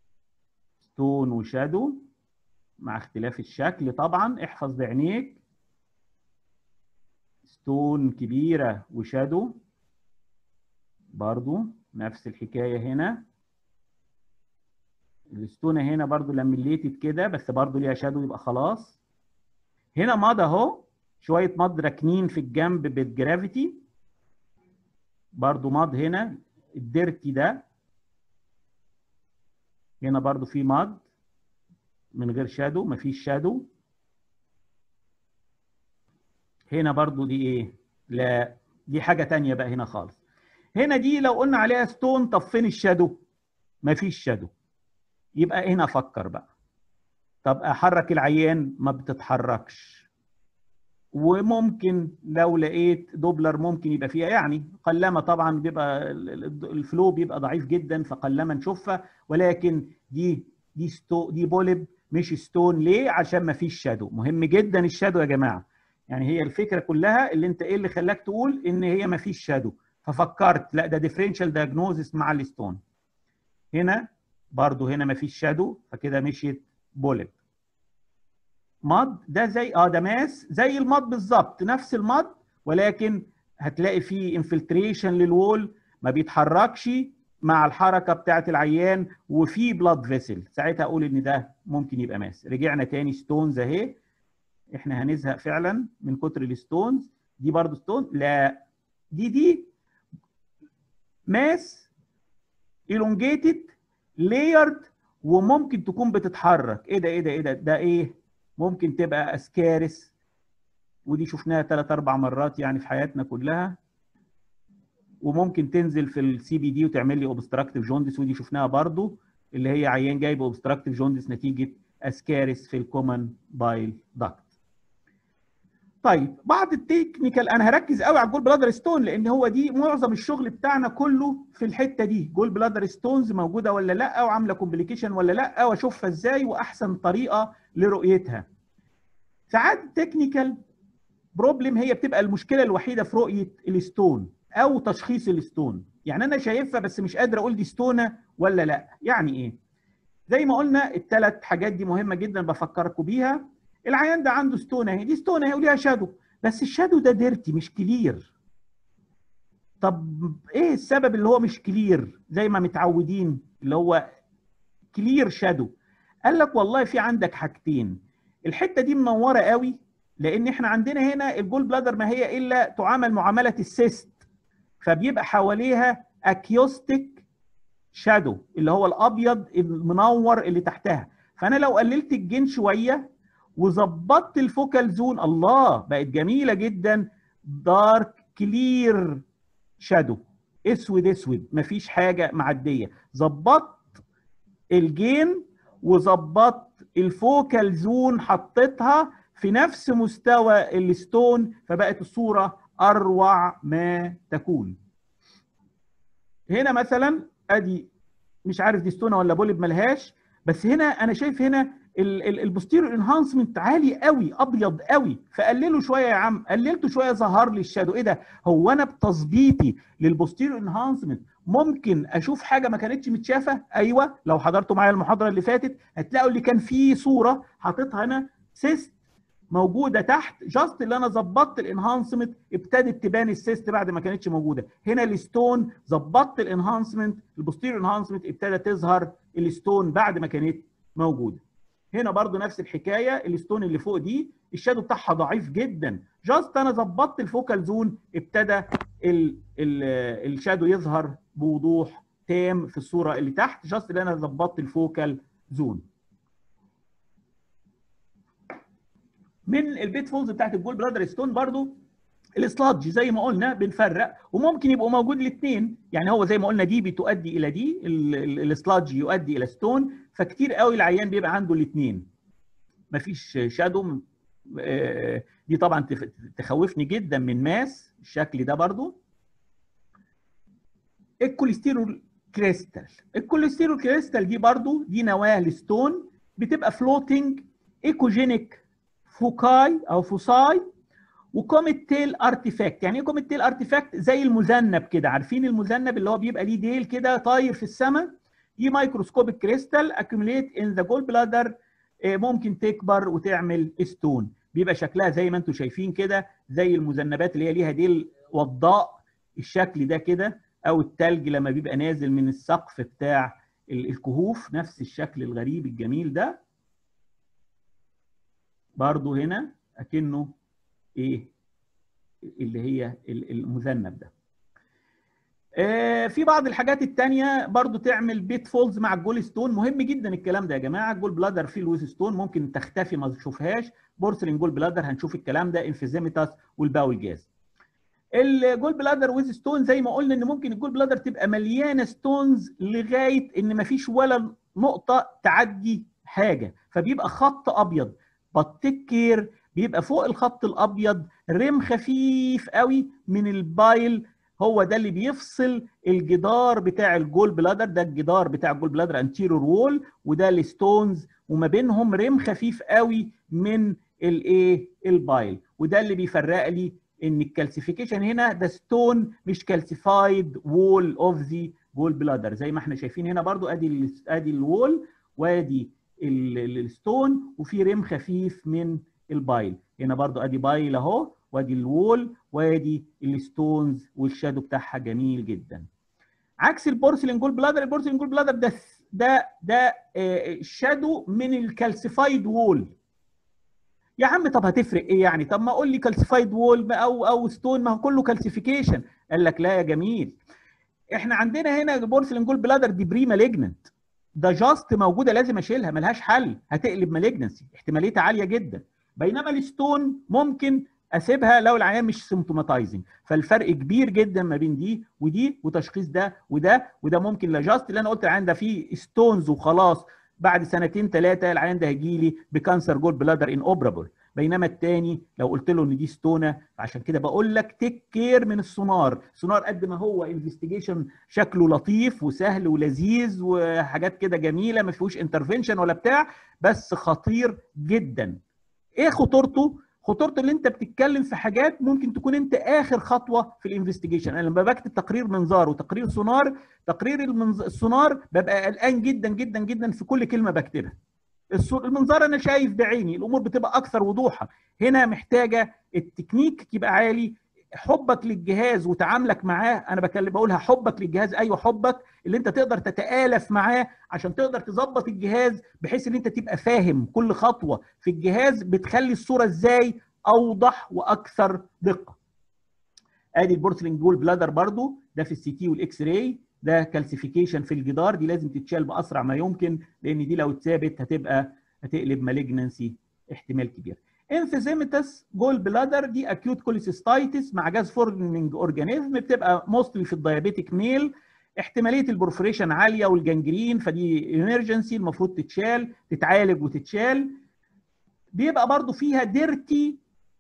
ستون وشادو مع اختلاف الشكل طبعا احفظ بعينيك ستون كبيره وشادو برضو نفس الحكايه هنا الستونه هنا برضو لمليتد كده بس برضو ليها شادو يبقى خلاص هنا مضى اهو شويه مض راكنين في الجنب بالجرافيتي برضو مض هنا الديرتي ده هنا برضو في مض من غير شادو مفيش شادو هنا برضو دي ايه لا دي حاجة تانية بقى هنا خالص هنا دي لو قلنا عليها ستون طب فين الشادو مفيش شادو يبقى هنا افكر بقى طب احرك العيان ما بتتحركش وممكن لو لقيت دوبلر ممكن يبقى فيها يعني قلما طبعا بيبقى الفلو بيبقى ضعيف جدا فقلما نشوفها ولكن دي دي ستو دي بولب مش ستون ليه عشان ما فيش شادو مهم جدا الشادو يا جماعه يعني هي الفكره كلها اللي انت ايه اللي خلاك تقول ان هي ما فيش شادو ففكرت لا ده ديفرنشال دايجنوزس مع الستون هنا برضو هنا ما فيش شادو فكده مشيت بولب مض ده زي اه ده ماس زي المض بالظبط نفس المض ولكن هتلاقي فيه انفلتريشن للوول ما بيتحركش مع الحركه بتاعه العيان وفي بلاد فيسل ساعتها اقول ان ده ممكن يبقى ماس رجعنا تاني ستونز اهي احنا هنزهق فعلا من كتر الستونز دي برضو ستون لا دي دي ماس elongated layered وممكن تكون بتتحرك ايه ده ايه ده ايه ده ده ايه ممكن تبقى اسكارس ودي شفناها ثلاث اربع مرات يعني في حياتنا كلها وممكن تنزل في السي بي دي وتعمل لي اوبستراكتيف جوندس ودي شفناها برضو اللي هي عيان جايب اوبستراكتيف جوندس نتيجه اسكارس في الكومن بايل داكت طيب بعض التكنيكال انا هركز قوي على الجول بلادر ستون لان هو دي معظم الشغل بتاعنا كله في الحته دي جول بلادر ستونز موجوده ولا لا وعامله كومبليكيشن ولا لا واشوفها ازاي واحسن طريقه لرؤيتها ساعات التكنيكال بروبلم هي بتبقى المشكله الوحيده في رؤيه الستون او تشخيص الستون يعني انا شايفها بس مش قادر اقول دي ستونه ولا لا يعني ايه زي ما قلنا الثلاث حاجات دي مهمه جدا بفكركم بيها العيان ده عنده ستونه اهي دي ستونه اهي وليها شادو بس الشادو ده ديرتي مش كلير طب ايه السبب اللي هو مش كلير زي ما متعودين اللي هو كلير شادو قال لك والله في عندك حاجتين الحته دي منوره قوي لان احنا عندنا هنا الجول بلادر ما هي الا تعامل معامله السيست فبيبقى حواليها اكيوستيك شادو اللي هو الابيض المنور اللي تحتها فانا لو قللت الجين شويه وظبطت الفوكال زون الله بقت جميله جدا دارك كلير شادو اسود اسود مفيش حاجه معديه ظبطت الجين وظبطت الفوكال زون حطيتها في نفس مستوى الستون فبقت الصوره اروع ما تكون هنا مثلا ادي مش عارف دي ستونه ولا بولب ملهاش بس هنا انا شايف هنا البوستيريور انهانسمنت عالي قوي ابيض قوي فقلله شويه يا عم قللته شويه ظهر لي الشادو ايه ده هو انا بتظبيطي للبوستيريور انهانسمنت ممكن اشوف حاجه ما كانتش متشافه ايوه لو حضرتوا معايا المحاضره اللي فاتت هتلاقوا اللي كان فيه صوره حاططها هنا سيست موجوده تحت جاست اللي انا ظبطت الانهانسمنت ابتدت تبان السيست بعد ما كانتش موجوده هنا الستون ظبطت الانهانسمنت البوستيريور انهانسمنت ابتدى تظهر الستون بعد ما كانت موجوده هنا برضو نفس الحكايه الستون اللي فوق دي الشادو بتاعها ضعيف جدا جاست انا ظبطت الفوكال زون ابتدى ال ال الشادو يظهر بوضوح تام في الصوره اللي تحت جاست اللي انا ظبطت الفوكال زون من البيت فولز بتاعت الجول برادر ستون برضو السلادج زي ما قلنا بنفرق وممكن يبقوا موجود الاثنين يعني هو زي ما قلنا دي بتؤدي الى دي السلادج يؤدي الى ستون فكتير قوي العيان بيبقى عنده الاثنين مفيش شادو دي طبعا تخوفني جدا من ماس الشكل ده برضو الكوليسترول كريستال الكوليسترول كريستال دي برضو دي نواه لستون بتبقى فلوتنج ايكوجينيك فوكاي او فوساي وكوميت تيل ارتيفاكت يعني ايه كوميت تيل ارتيفاكت زي المذنب كده عارفين المذنب اللي هو بيبقى ليه ديل كده طاير في السماء دي مايكروسكوبيك كريستال اكيوميليت ان ذا جول بلادر ممكن تكبر وتعمل ستون بيبقى شكلها زي ما انتم شايفين كده زي المذنبات اللي هي ليها ديل وضاء الشكل ده كده او التلج لما بيبقى نازل من السقف بتاع الكهوف نفس الشكل الغريب الجميل ده برضو هنا اكنه ايه اللي هي المذنب ده آه في بعض الحاجات التانية برضو تعمل بيت فولز مع الجول ستون مهم جدا الكلام ده يا جماعه الجول بلادر فيه الويز ستون ممكن تختفي ما تشوفهاش بورسلين جول بلادر هنشوف الكلام ده انفيزيميتاس والباول جاز الجول بلادر ويز ستون زي ما قلنا ان ممكن الجول بلادر تبقى مليانه ستونز لغايه ان ما فيش ولا نقطه تعدي حاجه فبيبقى خط ابيض بتيك كير بيبقى فوق الخط الابيض ريم خفيف قوي من البايل هو ده اللي بيفصل الجدار بتاع الجول بلادر ده الجدار بتاع الجول بلادر انتيرور وول وده الستونز وما بينهم ريم خفيف قوي من الايه البايل وده اللي بيفرق لي ان الكالسيفيكيشن هنا ده ستون مش كالسيفايد وول اوف ذا جول بلادر زي ما احنا شايفين هنا برضو ادي ادي الوول وادي الستون وفي ريم خفيف من البايل هنا برضو ادي بايل اهو وادي الوول وادي الستونز والشادو بتاعها جميل جدا عكس البورسلين جول بلادر البورسلين جول بلادر ده ده ده شادو من الكالسيفايد وول يا عم طب هتفرق ايه يعني طب ما اقول لي كالسيفايد وول او او ستون ما هو كله كالسيفيكيشن قال لك لا يا جميل احنا عندنا هنا بورسلين جول بلادر دي بري مالجننت ده جاست موجوده لازم اشيلها ملهاش حل هتقلب مالجنسي احتماليتها عاليه جدا بينما الستون ممكن اسيبها لو العيان مش سيمتوماتايزنج فالفرق كبير جدا ما بين دي ودي وتشخيص ده وده وده ممكن لا جاست اللي انا قلت العيان ده فيه ستونز وخلاص بعد سنتين ثلاثه العيان ده هيجي لي بكانسر جول بلادر ان اوبرابل بينما الثاني لو قلت له ان دي ستونه عشان كده بقول لك تيك كير من السونار السونار قد ما هو انفستيجيشن شكله لطيف وسهل ولذيذ وحاجات كده جميله ما فيهوش انترفنشن ولا بتاع بس خطير جدا ايه خطورته خطورته اللي انت بتتكلم في حاجات ممكن تكون انت اخر خطوه في الانفستيجيشن انا لما بكتب تقرير منظار وتقرير سونار تقرير المنظ... السونار ببقى قلقان جدا جدا جدا في كل كلمه بكتبها المنظار انا شايف بعيني الامور بتبقى اكثر وضوحا هنا محتاجه التكنيك يبقى عالي حبك للجهاز وتعاملك معاه انا بكلم بقولها حبك للجهاز ايوه حبك اللي انت تقدر تتالف معاه عشان تقدر تظبط الجهاز بحيث ان انت تبقى فاهم كل خطوه في الجهاز بتخلي الصوره ازاي اوضح واكثر دقه ادي البورسلين جول بلادر برضو ده في السي تي والاكس راي ده كالسيفيكيشن في الجدار دي لازم تتشال باسرع ما يمكن لان دي لو اتثابت هتبقى هتقلب مالجنسي احتمال كبير انفيزيمتس جول بلادر دي اكيوت كوليسيستايتس مع جاز فورمينج اورجانيزم بتبقى موستلي في الدايابيتيك ميل احتماليه البورفريشن عاليه والجنجرين فدي ايمرجنسي المفروض تتشال تتعالج وتتشال بيبقى برضو فيها ديرتي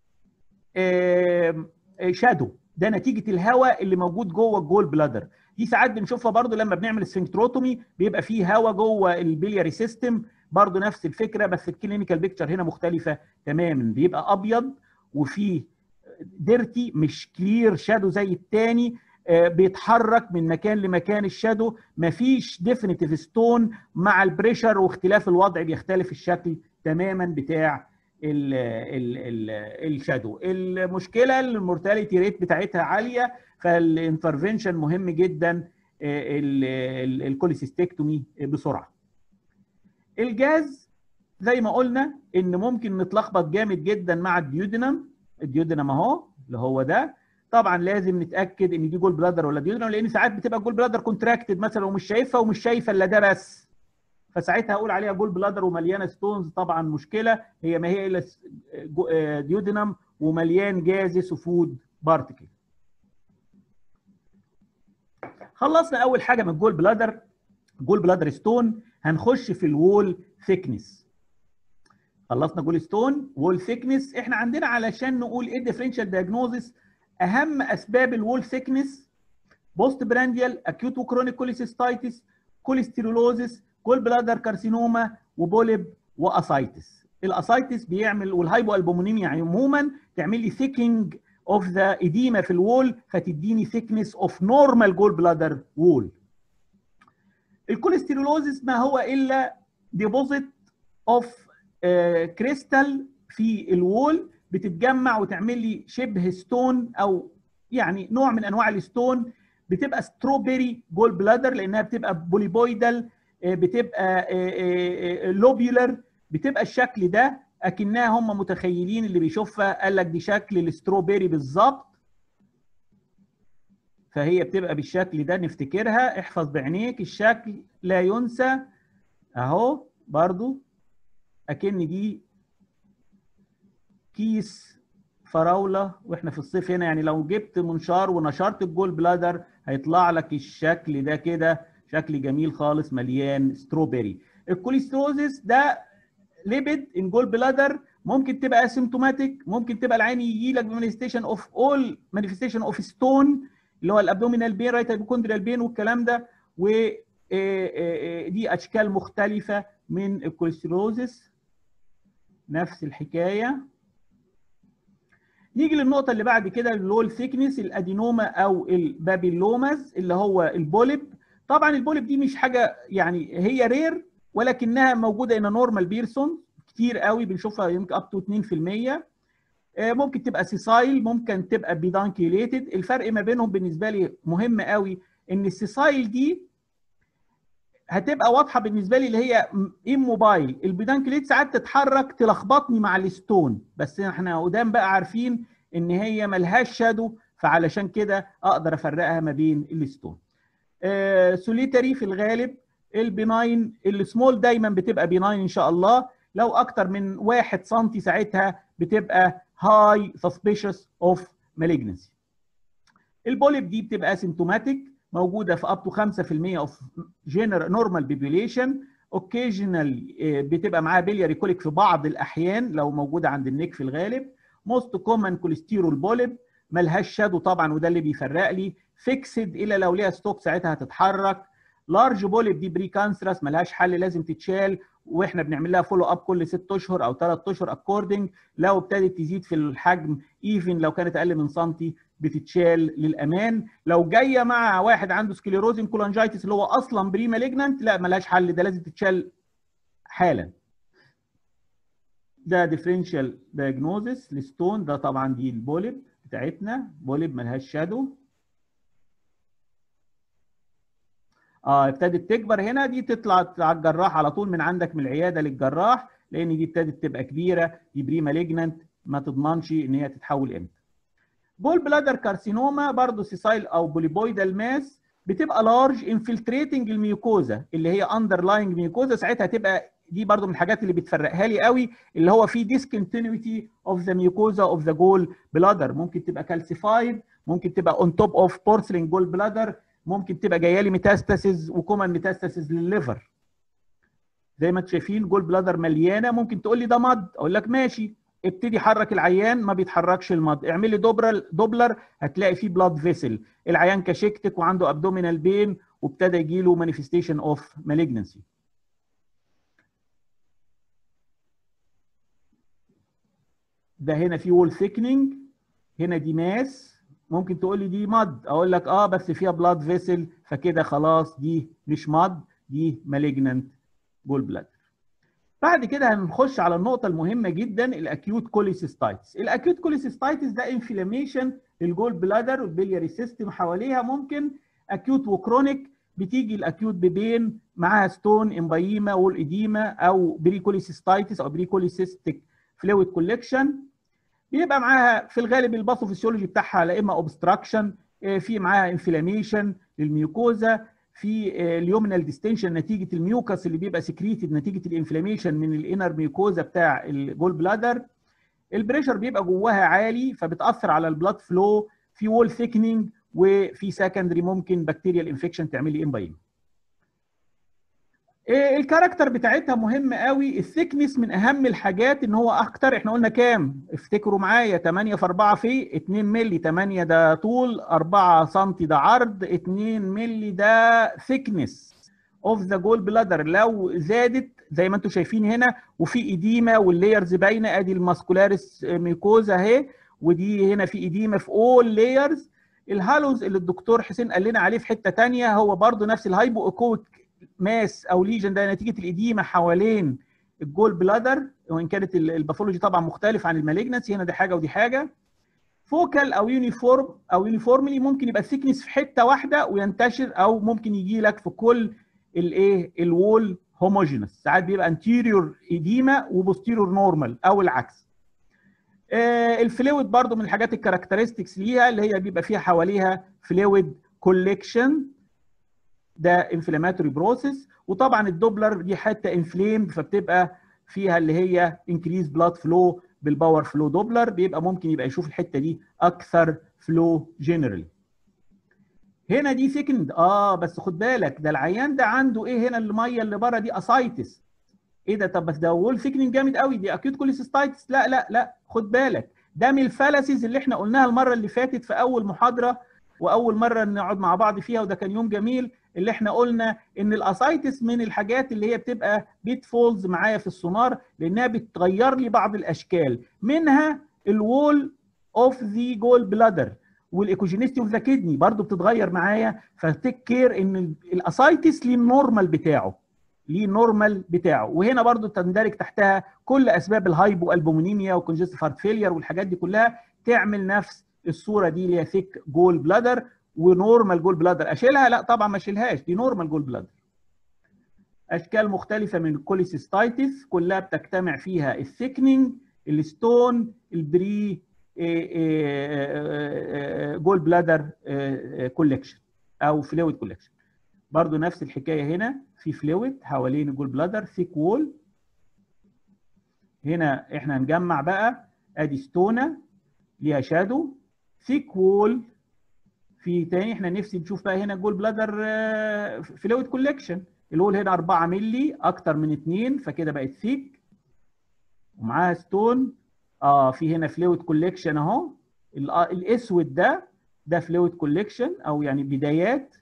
شادو ده نتيجه الهواء اللي موجود جوه الجول بلادر دي ساعات بنشوفها برضو لما بنعمل سفنكتروتومي بيبقى فيه هواء جوه البلياري سيستم برضو نفس الفكره بس الكلينيكال بيكتشر هنا مختلفه تماما بيبقى ابيض وفيه ديرتي مش كلير شادو زي الثاني بيتحرك من مكان لمكان الشادو مفيش ديفينيتيف ستون مع البريشر واختلاف الوضع بيختلف الشكل تماما بتاع ال ال ال الشادو المشكله المورتاليتي ريت بتاعتها عاليه فالانترفنشن مهم جدا الكوليسيستكتومي بسرعه الجاز زي ما قلنا ان ممكن نتلخبط جامد جدا مع الديودينم الديودينم اهو اللي هو ده طبعا لازم نتاكد ان دي جول بلادر ولا ديودينم لان ساعات بتبقى جول بلادر كونتراكتد مثلا ومش شايفها ومش شايفه الا ده بس فساعتها اقول عليها جول بلادر ومليانه ستونز طبعا مشكله هي ما هي الا ديودينم ومليان جازس وفود بارتكل خلصنا اول حاجه من الجول بلادر جول بلادر ستون هنخش في الوول ثيكنس خلصنا جول ستون وول ثيكنس احنا عندنا علشان نقول ايه الديفرنشال دايجنوزس اهم اسباب الوول ثيكنس بوست برانديال اكيوت وكرونيك كوليسيستايتس كوليسترولوزس جول بلادر كارسينوما وبوليب واسايتس الاسايتس بيعمل والهايبو البومونيميا عموما تعمل لي ثيكينج اوف ذا اديما في الوول فتديني ثيكنس اوف نورمال جول بلادر وول الكوليسترولوزس ما هو الا ديبوزيت اوف كريستال في الوول بتتجمع وتعمل لي شبه ستون او يعني نوع من انواع الستون بتبقى ستروبري جول بلادر لانها بتبقى بوليبويدال بتبقى لوبيولر بتبقى الشكل ده اكنها هم متخيلين اللي بيشوفها قال لك دي شكل الستروبيري بالظبط فهي بتبقى بالشكل ده نفتكرها احفظ بعينيك الشكل لا ينسى اهو برضو اكن دي كيس فراوله واحنا في الصيف هنا يعني لو جبت منشار ونشرت الجول بلادر هيطلع لك الشكل ده كده شكل جميل خالص مليان ستروبري الكوليستروزيس ده ليبيد ان جول بلادر ممكن تبقى اسيمتوماتيك ممكن تبقى العين يجي لك بمانيفستيشن اوف اول مانيفستيشن اوف ستون اللي هو الابدومينال بين رايت هايبوكوندريال بين والكلام ده ودي اشكال مختلفه من الكوليستروزيس نفس الحكايه نيجي للنقطه اللي بعد كده اللي هو الثيكنس الادينوما او البابيلوماز اللي هو البوليب طبعا البوليب دي مش حاجه يعني هي رير ولكنها موجوده ان نورمال بيرسون كتير قوي بنشوفها يمكن اب تو 2% ممكن تبقى سيسايل ممكن تبقى بيدانكيوليتد الفرق ما بينهم بالنسبه لي مهم قوي ان السيسايل دي هتبقى واضحه بالنسبه لي اللي هي موبايل البيدانكيوليت ساعات تتحرك تلخبطني مع الستون بس احنا قدام بقى عارفين ان هي ملهاش شادو فعلشان كده اقدر افرقها ما بين الستون آه سوليتري في الغالب البناين السمول دايما بتبقى بناين ان شاء الله لو اكتر من 1 سم ساعتها بتبقى هاي سسبيشس اوف malignancy البوليب دي بتبقى سيمتوماتيك موجوده في up to 5% اوف جنرال نورمال بيبيوليشن اوكيجنال بتبقى معاها بيلياري كوليك في بعض الاحيان لو موجوده عند النيك في الغالب موست كومن كوليسترول بوليب ملهاش شادو طبعا وده اللي بيفرق لي فيكسد الا لو ليها ستوك ساعتها هتتحرك لارج بوليب دي بري كانسرس ملهاش حل لازم تتشال واحنا بنعمل لها فولو اب كل 6 اشهر او 3 اشهر اكوردنج لو ابتدت تزيد في الحجم ايفن لو كانت اقل من سنتي بتتشال للامان لو جايه مع واحد عنده سكليروزين كولانجايتس اللي هو اصلا بري مالجنانت لا ملهاش حل ده لازم تتشال حالا ده ديفرنشال دايجنوزس لستون ده طبعا دي البوليب بتاعتنا بوليب ملهاش شادو اه ابتدت تكبر هنا دي تطلع على الجراح على طول من عندك من العياده للجراح لان دي ابتدت تبقى كبيره دي بري مالجنانت ما تضمنش ان هي تتحول امتى. جول بلادر كارسينوما برضه سيسايل او بوليبويدال ماس بتبقى لارج انفلتريتنج الميوكوزا اللي هي اندرلاينج ميوكوزا ساعتها تبقى دي برضه من الحاجات اللي بتفرقها لي قوي اللي هو في ديسكونتينيوتي اوف ذا ميوكوزا اوف ذا جول بلادر ممكن تبقى كالسيفايد ممكن تبقى اون توب اوف بورسلين جول بلادر ممكن تبقى جايه لي ميتاستاسيز وكومن ميتاستاسيز للليفر زي ما انتم شايفين جول بلادر مليانه ممكن تقول لي ده مض اقول لك ماشي ابتدي حرك العيان ما بيتحركش المض اعمل لي دوبلر دوبلر هتلاقي فيه بلاد فيسل العيان كشكتك وعنده ابدومينال بين وابتدى يجي له مانيفستيشن اوف مالجنسي ده هنا في وول ثيكنينج هنا دي ماس ممكن تقول لي دي مض اقول لك اه بس فيها بلاد فيسل فكده خلاص دي مش مض دي مالجنانت جول بلادر بعد كده هنخش على النقطه المهمه جدا الاكيوت كوليسيستايتس الاكيوت كوليسيستايتس ده انفلاميشن للجول بلادر والبلياري سيستم حواليها ممكن اكيوت وكرونيك بتيجي الاكيوت ببين معاها ستون امبايما والاديما او بريكوليسيستايتس او بريكوليسيستيك فلويد كولكشن بيبقى معاها في الغالب الباثوفيسيولوجي بتاعها لا اما اوبستراكشن في معاها انفلاميشن للميوكوزا في اليومينال ديستنشن نتيجه الميوكس اللي بيبقى سكريتد نتيجه الانفلاميشن من الانر ميوكوزا بتاع الجول بلادر البريشر بيبقى جواها عالي فبتاثر على البلاد فلو في وول ثيكنينج وفي سكندري ممكن بكتيريال انفكشن تعمل لي امبايم الكاركتر بتاعتها مهم قوي الثيكنس من اهم الحاجات ان هو اكتر احنا قلنا كام افتكروا معايا 8 في 4 في 2 مللي 8 ده طول 4 سم ده عرض 2 مللي ده ثيكنس اوف ذا جول بلادر لو زادت زي ما انتم شايفين هنا وفي ايديما واللايرز باينه ادي الماسكولاريس ميكوزا اهي ودي هنا في ايديما في اول لايرز الهالوز اللي الدكتور حسين قال لنا عليه في حته ثانيه هو برده نفس الهايبو اكويك ماس او ليجن ده نتيجه الاديمه حوالين الجول بلادر وان كانت الباثولوجي طبعا مختلف عن المالجنسي هنا دي حاجه ودي حاجه فوكال او يونيفورم او يونيفورملي ممكن يبقى الثيكنس في حته واحده وينتشر او ممكن يجي لك في كل الايه الوول هوموجينس ساعات بيبقى انتيريور ايديما وبوستيريور نورمال او العكس آه الفلويد برضو من الحاجات الكاركترستكس ليها اللي هي بيبقى فيها حواليها فلويد كوليكشن ده انفلاماتوري بروسيس وطبعا الدوبلر دي حته انفليم فبتبقى فيها اللي هي انكريز بلاد فلو بالباور فلو دوبلر بيبقى ممكن يبقى يشوف الحته دي اكثر فلو جنرالي هنا دي ثيكند اه بس خد بالك ده العيان ده عنده ايه هنا الميه اللي بره دي اسايتس ايه ده طب بس ده وول ثيكنينج جامد قوي دي اكيوت كوليسيستايتس لا لا لا خد بالك ده من الفالسيز اللي احنا قلناها المره اللي فاتت في اول محاضره واول مره نقعد مع بعض فيها وده كان يوم جميل اللي احنا قلنا ان الاسايتس من الحاجات اللي هي بتبقى بيت فولز معايا في السونار لانها بتغير لي بعض الاشكال منها الوول اوف ذا جول بلادر والايكوجينيستي اوف ذا كدني برضو بتتغير معايا فتيك كير ان الاسايتس ليه النورمال بتاعه ليه النورمال بتاعه وهنا برضو تندرج تحتها كل اسباب الهايبو البومونيميا وكونجستيف هارت فيلير والحاجات دي كلها تعمل نفس الصوره دي اللي هي ثيك جول بلادر ونورمال جول بلادر اشيلها لا طبعا ما اشيلهاش دي نورمال جول بلادر اشكال مختلفه من الكوليسيستايتس كلها بتجتمع فيها الثيكنينج الستون البري جول بلادر كولكشن او فلويد كولكشن برضو نفس الحكايه هنا في فلويد حوالين الجول بلادر ثيك وول هنا احنا هنجمع بقى ادي ستونه ليها شادو ثيك وول في تاني احنا نفسي نشوف بقى هنا جول بلادر فلويد كولكشن الوول هنا 4 مللي اكتر من 2 فكده بقت ثيك ومعاها ستون اه في هنا فلويد كولكشن اهو الاسود ده ده فلويد كولكشن او يعني بدايات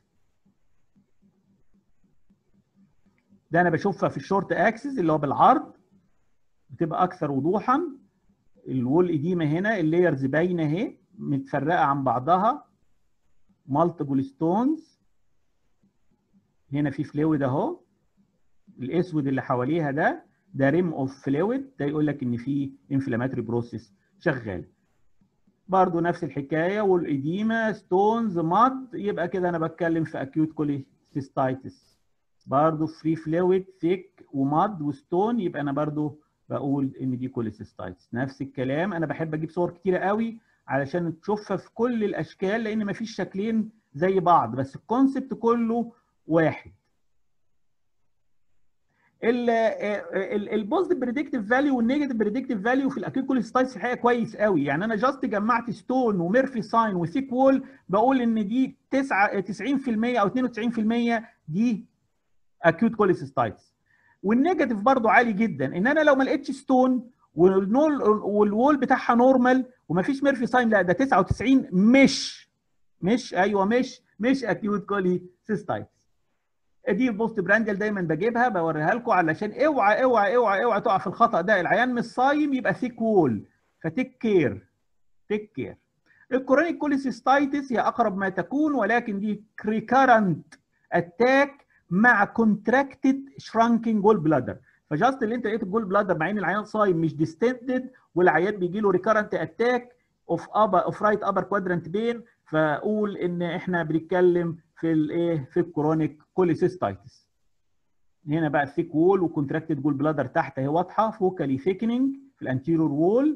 ده انا بشوفها في الشورت اكسس اللي هو بالعرض بتبقى اكثر وضوحا الوول اديمه هنا اللايرز باينه اهي متفرقه عن بعضها مالتيبل ستونز هنا في فلويد اهو الاسود اللي حواليها ده ده ريم اوف فلويد ده يقول لك ان في انفلاماتوري بروسيس شغال برضو نفس الحكايه والاديمه ستونز ماد يبقى كده انا بتكلم في اكيوت كوليسيستايتس برضو فري فلويد ثيك وماد وستون يبقى انا برضو بقول ان دي كوليسيستايتس نفس الكلام انا بحب اجيب صور كتيره قوي علشان تشوفها في كل الاشكال لان مفيش شكلين زي بعض بس الكونسبت كله واحد البوزيتيف بريدكتيف فاليو والنيجاتيف بريدكتيف فاليو في الاكيوت كوليستايتس في الحقيقه كويس قوي يعني انا جاست جمعت ستون وميرفي ساين وثيك وول بقول ان دي 9 90% او 92% دي اكيوت كوليستايتس والنيجاتيف برضو عالي جدا ان انا لو ما لقيتش ستون والنول والوول بتاعها نورمال ومفيش ميرفي ساين لا ده 99 مش مش ايوه مش مش اكيوت كوليستايتس دي البوست براندل دايما بجيبها بوريها لكم علشان اوعى اوعى اوعى اوعى تقع في الخطا ده العيان مش صايم يبقى ثيك وول فتيك كير تيك كير الكورونيك كوليسيستايتس هي اقرب ما تكون ولكن دي ريكارنت اتاك مع كونتراكتد شرانكينج جول بلادر فجاست اللي انت لقيت الجول بلادر مع ان العيان صايم مش ديستندد والعيان بيجي له ريكارنت اتاك اوف ابر اوف رايت ابر كوادرنت بين فاقول ان احنا بنتكلم في الايه في الكرونيك كوليسيستايتس هنا بقى الثيك وول وكونتراكتد جول بلادر تحت اهي واضحه فوكالي ثيكنينج في الانتيريور وول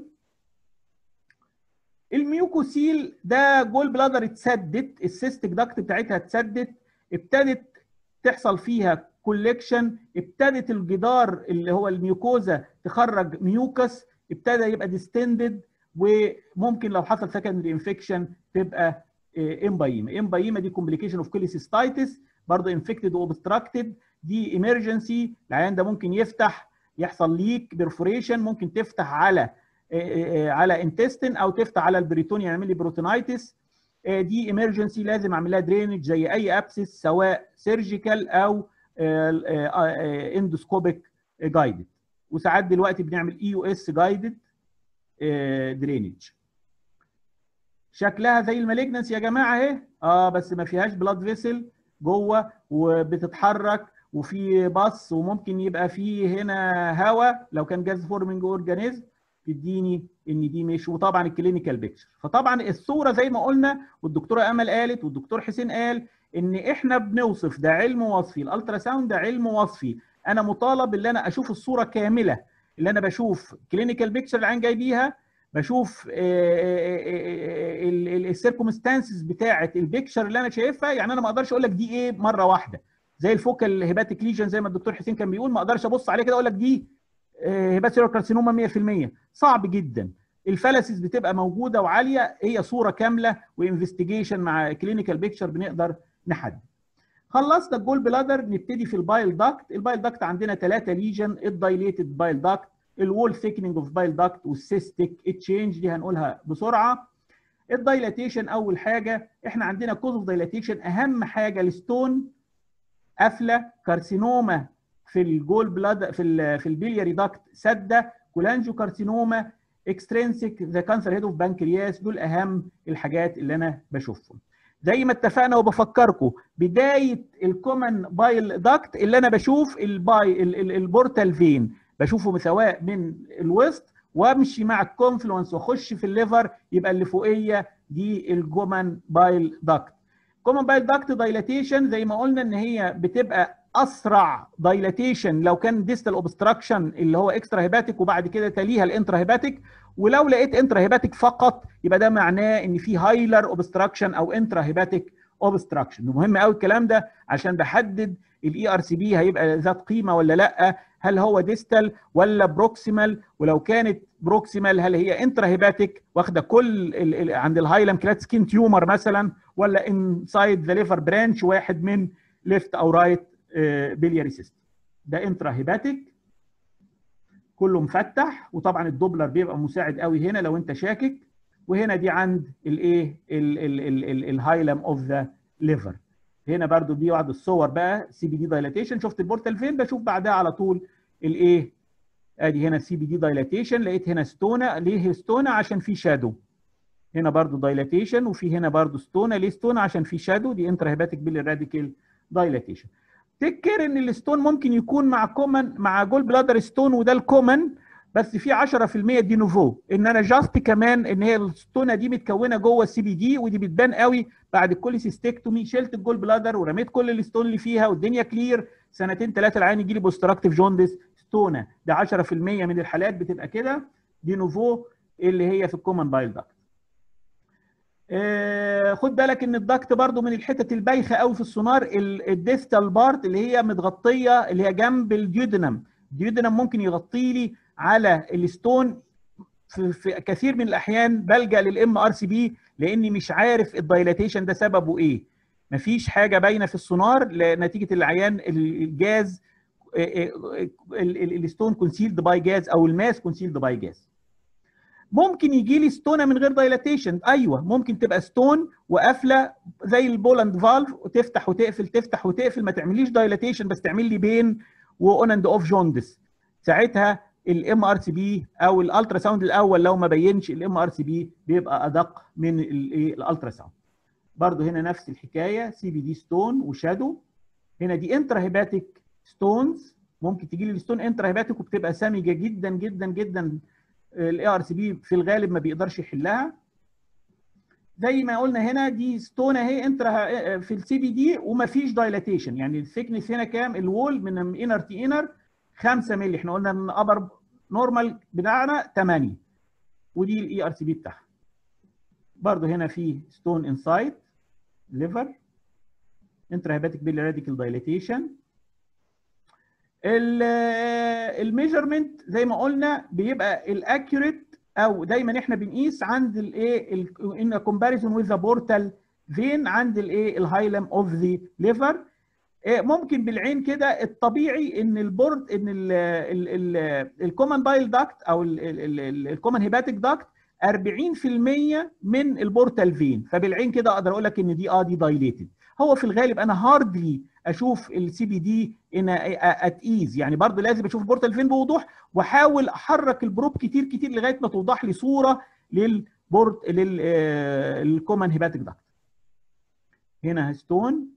الميوكوسيل ده جول بلادر اتسدت السيستيك داكت بتاعتها اتسدت ابتدت تحصل فيها كولكشن ابتدت الجدار اللي هو الميوكوزا تخرج ميوكس ابتدى يبقى ديستندد وممكن لو حصل سكندري انفكشن تبقى امبايما امبايما دي كومبليكيشن اوف كوليسيستايتس برضه انفكتد واوبستراكتد دي ايمرجنسي العيان ده ممكن يفتح يحصل ليك بيرفوريشن ممكن تفتح على على انتستين او تفتح على البريتونيا يعمل لي بروتونايتس دي ايمرجنسي لازم اعمل لها درينج زي اي ابسس سواء سيرجيكال او اندوسكوبيك جايدد وساعات دلوقتي بنعمل اي يو اس جايدد درينج شكلها زي المالجنس يا جماعه اهي اه بس ما فيهاش بلاد فيسل جوه وبتتحرك وفي بص وممكن يبقى في هنا هواء لو كان جاز فورمنج اورجانيزم تديني ان دي مش وطبعا الكلينيكال بيكتشر فطبعا الصوره زي ما قلنا والدكتوره امل قالت والدكتور حسين قال ان احنا بنوصف ده علم وصفي الالترا ساوند ده علم وصفي انا مطالب ان انا اشوف الصوره كامله اللي انا بشوف كلينيكال بيكتشر العين جاي بيها بشوف السيركمستانسز بتاعه البيكتشر اللي انا شايفها يعني انا ما اقدرش اقول لك دي ايه مره واحده زي الفوكال هيباتيك ليجن زي ما الدكتور حسين كان بيقول ما اقدرش ابص عليه كده اقول لك دي هيباتيك كارسينوما 100% صعب جدا الفلسز بتبقى موجوده وعاليه هي صوره كامله وانفستيجيشن مع كلينيكال بيكتشر بنقدر نحدد خلصنا الجول بلادر نبتدي في البايل داكت البايل داكت عندنا ثلاثه ليجن الدايليتد بايل داكت الوول ثيكنينج اوف بايل داكت والسيستيك تشينج دي هنقولها بسرعه الدايلاتيشن اول حاجه احنا عندنا كوز اوف دايلاتيشن اهم حاجه الستون قفله كارسينوما في الجول بلاد في ال في البيلياري داكت سده كولانجو كارسينوما اكسترينسيك ذا كانسر هيد اوف بانكرياس دول اهم الحاجات اللي انا بشوفهم زي ما اتفقنا وبفكركم بدايه الكومن بايل داكت اللي انا بشوف الباي البورتال فين بشوفه سواء من الوسط وامشي مع الكونفلونس واخش في الليفر يبقى اللي فوقيه دي الكومن بايل داكت كومن بايل داكت دايلاتيشن زي ما قلنا ان هي بتبقى اسرع دايلاتيشن لو كان ديستال اوبستراكشن اللي هو اكسترا هيباتيك وبعد كده تليها الانترا هيباتيك ولو لقيت انترا هيباتيك فقط يبقى ده معناه ان في هايلر اوبستراكشن او انترا هيباتيك اوبستراكشن مهم قوي الكلام ده عشان بحدد الاي ار سي بي هيبقى ذات قيمه ولا لا هل هو ديستال ولا بروكسيمال ولو كانت بروكسيمال هل هي انترا هيباتيك واخده كل ال ال عند الهايلم كلات سكين تيومر مثلا ولا انسايد ذا ليفر برانش واحد من ليفت او رايت بيلياري سيستم ده انترا هيباتيك كله مفتح وطبعا الدوبلر بيبقى مساعد قوي هنا لو انت شاكك وهنا دي عند الايه الهايلم اوف ذا ليفر هنا برضو دي بعض الصور بقى سي بي دي دايلاتيشن شفت البورتال فين بشوف بعدها على طول الايه ادي هنا سي بي دي دايلاتيشن لقيت هنا ستونا ليه ستونا عشان في شادو هنا برضو دايلاتيشن وفي هنا برضو ستونا ليه ستونا عشان في شادو دي انترا هيباتيك بيلي راديكال دايلاتيشن تذكر ان الستون ممكن يكون مع كومن مع جول بلادر ستون وده الكومن بس في 10% دي نوفو ان انا جاست كمان ان هي الستونه دي متكونه جوه السي بي دي ودي بتبان قوي بعد كل سيستكتومي شلت الجول بلادر ورميت كل الستون اللي فيها والدنيا كلير سنتين ثلاثه العين يجي لي بوستراكتيف جوندس ستونه ده 10% من الحالات بتبقى كده دي نوفو اللي هي في الكومن بايل داكت آه خد بالك ان الدكت برضو من الحتت البايخه قوي في السونار الديستال بارت اللي هي متغطيه اللي هي جنب الديودنم الديودنم ممكن يغطي لي على الستون في, في كثير من الاحيان بلجا للام ار سي بي لاني مش عارف الدايلاتيشن ده سببه ايه مفيش حاجه باينه في السونار نتيجه العيان الجاز الستون كونسيلد باي جاز او الماس كونسيلد باي جاز ممكن يجي لي ستونه من غير دايلاتيشن ايوه ممكن تبقى ستون وقافله زي البولاند فالف وتفتح وتقفل تفتح وتقفل ما تعمليش دايلاتيشن بس تعمل لي بين واون اند اوف جوندس ساعتها الام ار سي بي او الالترا ساوند الاول لو ما بينش الام ار سي بي بيبقى ادق من الالترا ساوند برضو هنا نفس الحكايه سي بي دي ستون وشادو هنا دي انترا هيباتيك ستونز ممكن تجي لي الستون انترا هيباتيك وبتبقى سامجه جدا جدا جدا الاي ار سي بي في الغالب ما بيقدرش يحلها زي ما قلنا هنا دي ستون اهي انترا في السي بي دي وما فيش دايلاتيشن يعني الثيكنس هنا كام الوول من انر تي انر 5 مللي احنا قلنا ان ابر نورمال بتاعنا 8 ودي الاي ار سي بي بتاعها برضه هنا في ستون انسايد ليفر انترا هيباتيك بيلي راديكال دايلاتيشن الميجرمنت زي ما قلنا بيبقى الاكيوريت او دايما احنا بنقيس عند الايه ان كومباريزون وذ ذا بورتال فين عند الايه الهايلم اوف ذا ليفر ممكن بالعين كده الطبيعي ان البورد ان الكومن بايل داكت او الكومن هيباتيك داكت 40% من البورتال فين فبالعين كده اقدر اقول لك ان دي اه دي دايليتد هو في الغالب انا هاردلي اشوف السي بي دي ان ات ايز يعني برضه لازم اشوف البورتال فين بوضوح واحاول احرك البروب كتير كتير لغايه ما توضح لي صوره للبورت للكومن هيباتيك داكت هنا ستون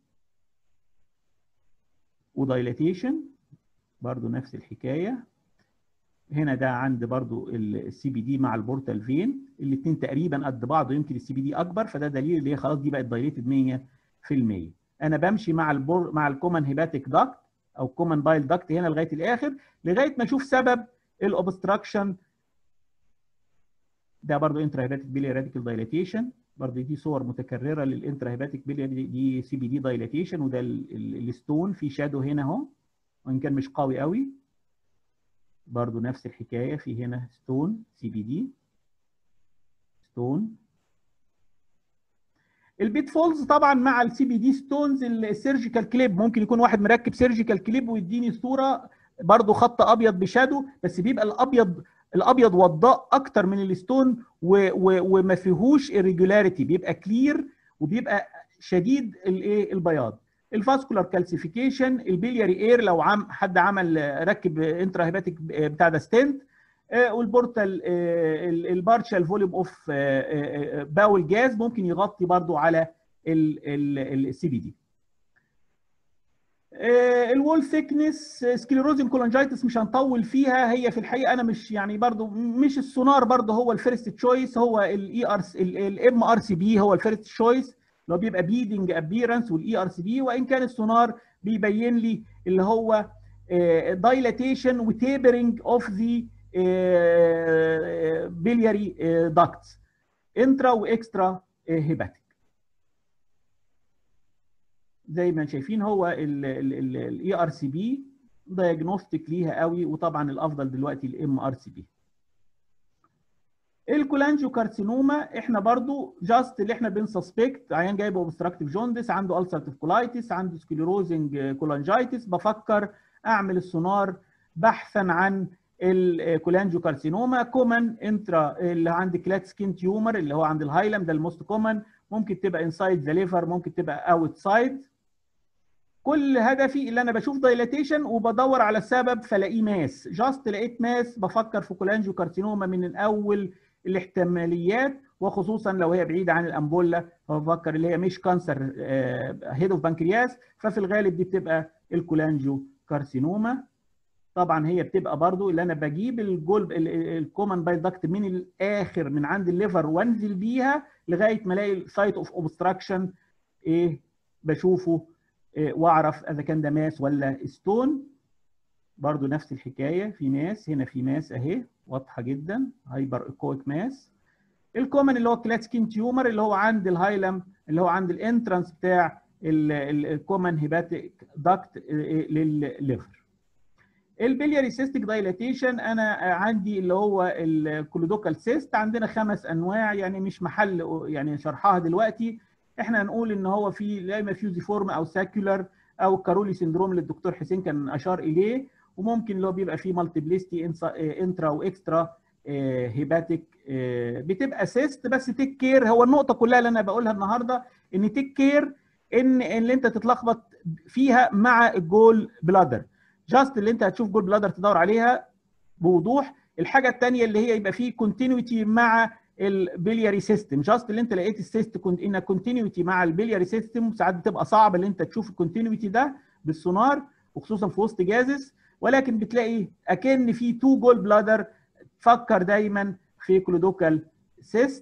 ودايلاتيشن برضو نفس الحكايه هنا ده عند برضو السي بي دي مع البورتال فين الاثنين تقريبا قد بعض ويمكن السي بي دي اكبر فده دليل اللي هي خلاص دي بقت دايليتد 100% انا بمشي مع البور مع الكومن هيباتيك داكت او كومن بايل داكت هنا لغايه الاخر لغايه ما اشوف سبب الاوبستراكشن ده برضو انترا هيباتيك بيلي راديكال دايلاتيشن برضو دي صور متكرره للانترا هيباتيك بيلي دي سي بي دي دايلاتيشن وده الستون في شادو هنا اهو وان كان مش قوي قوي برضو نفس الحكايه في هنا ستون سي بي دي ستون البيت فولز طبعا مع السي بي دي ستونز السيرجيكال كليب ممكن يكون واحد مركب سيرجيكال كليب ويديني صوره برضو خط ابيض بشادو بس بيبقى الابيض الابيض وضاء اكتر من الستون وما فيهوش irregularity بيبقى كلير وبيبقى شديد الايه البياض الفاسكولار كالسيفيكيشن البيلياري اير لو عم حد عمل ركب انترا هيباتيك بتاع ده ستنت والبورتال البارشال فوليوم اوف باول جاز ممكن يغطي برضو على السي بي دي الوول ثيكنس سكليروزين كولانجايتس مش هنطول فيها هي في الحقيقه انا مش يعني برضو مش السونار برضو هو الفيرست تشويس هو الاي ار الام ار سي بي هو الفيرست تشويس اللي هو بيبقى بيدنج ابيرنس والاي ار سي بي وان كان السونار بيبين لي اللي هو دايلاتيشن وتيبرنج اوف ذا بيلياري داكتس انترا واكسترا هيباتيك زي ما شايفين هو الاي ار سي بي دايجنوستيك ليها قوي وطبعا الافضل دلوقتي الام ار سي بي الكولانجيو كارسينوما احنا برضو جاست اللي احنا بنسسبكت عيان جايب اوبستراكتيف جوندس عنده السرتيف كولايتس عنده سكليروزنج كولانجايتس بفكر اعمل السونار بحثا عن الكولانجيو كارسينوما كومن انترا اللي عند كلات سكين تيومر اللي هو عند الهايلم ده الموست كومن ممكن تبقى انسايد ذا ليفر ممكن تبقى اوت سايد كل هدفي اللي انا بشوف دايلاتيشن وبدور على السبب فلاقيه ماس جاست لقيت ماس بفكر في كولانجيو كارسينوما من اول الاحتماليات وخصوصا لو هي بعيده عن الامبولا فبفكر اللي هي مش كانسر هيد اوف بنكرياس ففي الغالب دي بتبقى الكولانجيو كارسينوما طبعا هي بتبقى برضو اللي انا بجيب الجول الكومن بايل داكت من الاخر من عند الليفر وانزل بيها لغايه ما الاقي السايت اوف اوبستراكشن ايه بشوفه إيه واعرف اذا كان ده ماس ولا ستون برضو نفس الحكايه في ماس هنا في ماس اهي واضحه جدا هايبر ايكويك ماس الكومن اللي هو كلاتسكين تيومر اللي هو عند الهايلم اللي هو عند الانترانس بتاع الكومن هيباتيك داكت للليفر البلياري سيستيك دايلاتيشن انا عندي اللي هو الكولودوكال سيست عندنا خمس انواع يعني مش محل يعني شرحها دلوقتي احنا هنقول ان هو في لا اما فيوزيفورم او ساكيولار او كارولي سندروم اللي الدكتور حسين كان اشار اليه وممكن اللي هو بيبقى فيه مالتيبليستي انترا واكسترا هيباتيك بتبقى سيست بس تيك كير هو النقطه كلها اللي انا بقولها النهارده ان تيك كير ان اللي انت تتلخبط فيها مع الجول بلادر جاست اللي انت هتشوف جول بلادر تدور عليها بوضوح الحاجه الثانيه اللي هي يبقى فيه كونتينيوتي مع البلياري سيستم جاست اللي انت لقيت السيست كنت ان كونتينيوتي مع البلياري سيستم ساعات بتبقى صعب اللي انت تشوف الكونتينيوتي ده بالسونار وخصوصا في وسط جازس ولكن بتلاقي اكن في تو جول بلادر فكر دايما في كلودوكال سيست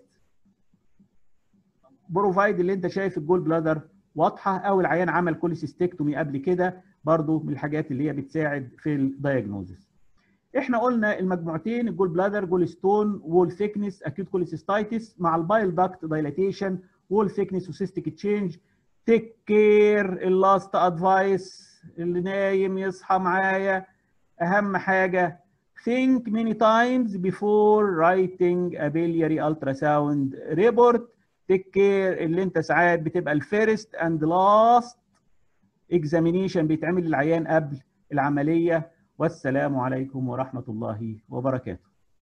بروفايد اللي انت شايف الجول بلادر واضحه او العيان عمل كوليسيستكتومي قبل كده برضو من الحاجات اللي هي بتساعد في الدايجنوزس احنا قلنا المجموعتين الجول بلادر جول ستون وول ثيكنس اكيوت كوليسيستايتس مع البايل داكت دايلاتيشن وول ثيكنس وسيستيك تشينج تيك كير اللاست ادفايس اللي نايم يصحى معايا اهم حاجه think many times before writing a biliary ultrasound report take care اللي انت ساعات بتبقى الفيرست اند لاست اكزامينيشن بيتعمل للعيان قبل العمليه والسلام عليكم ورحمه الله وبركاته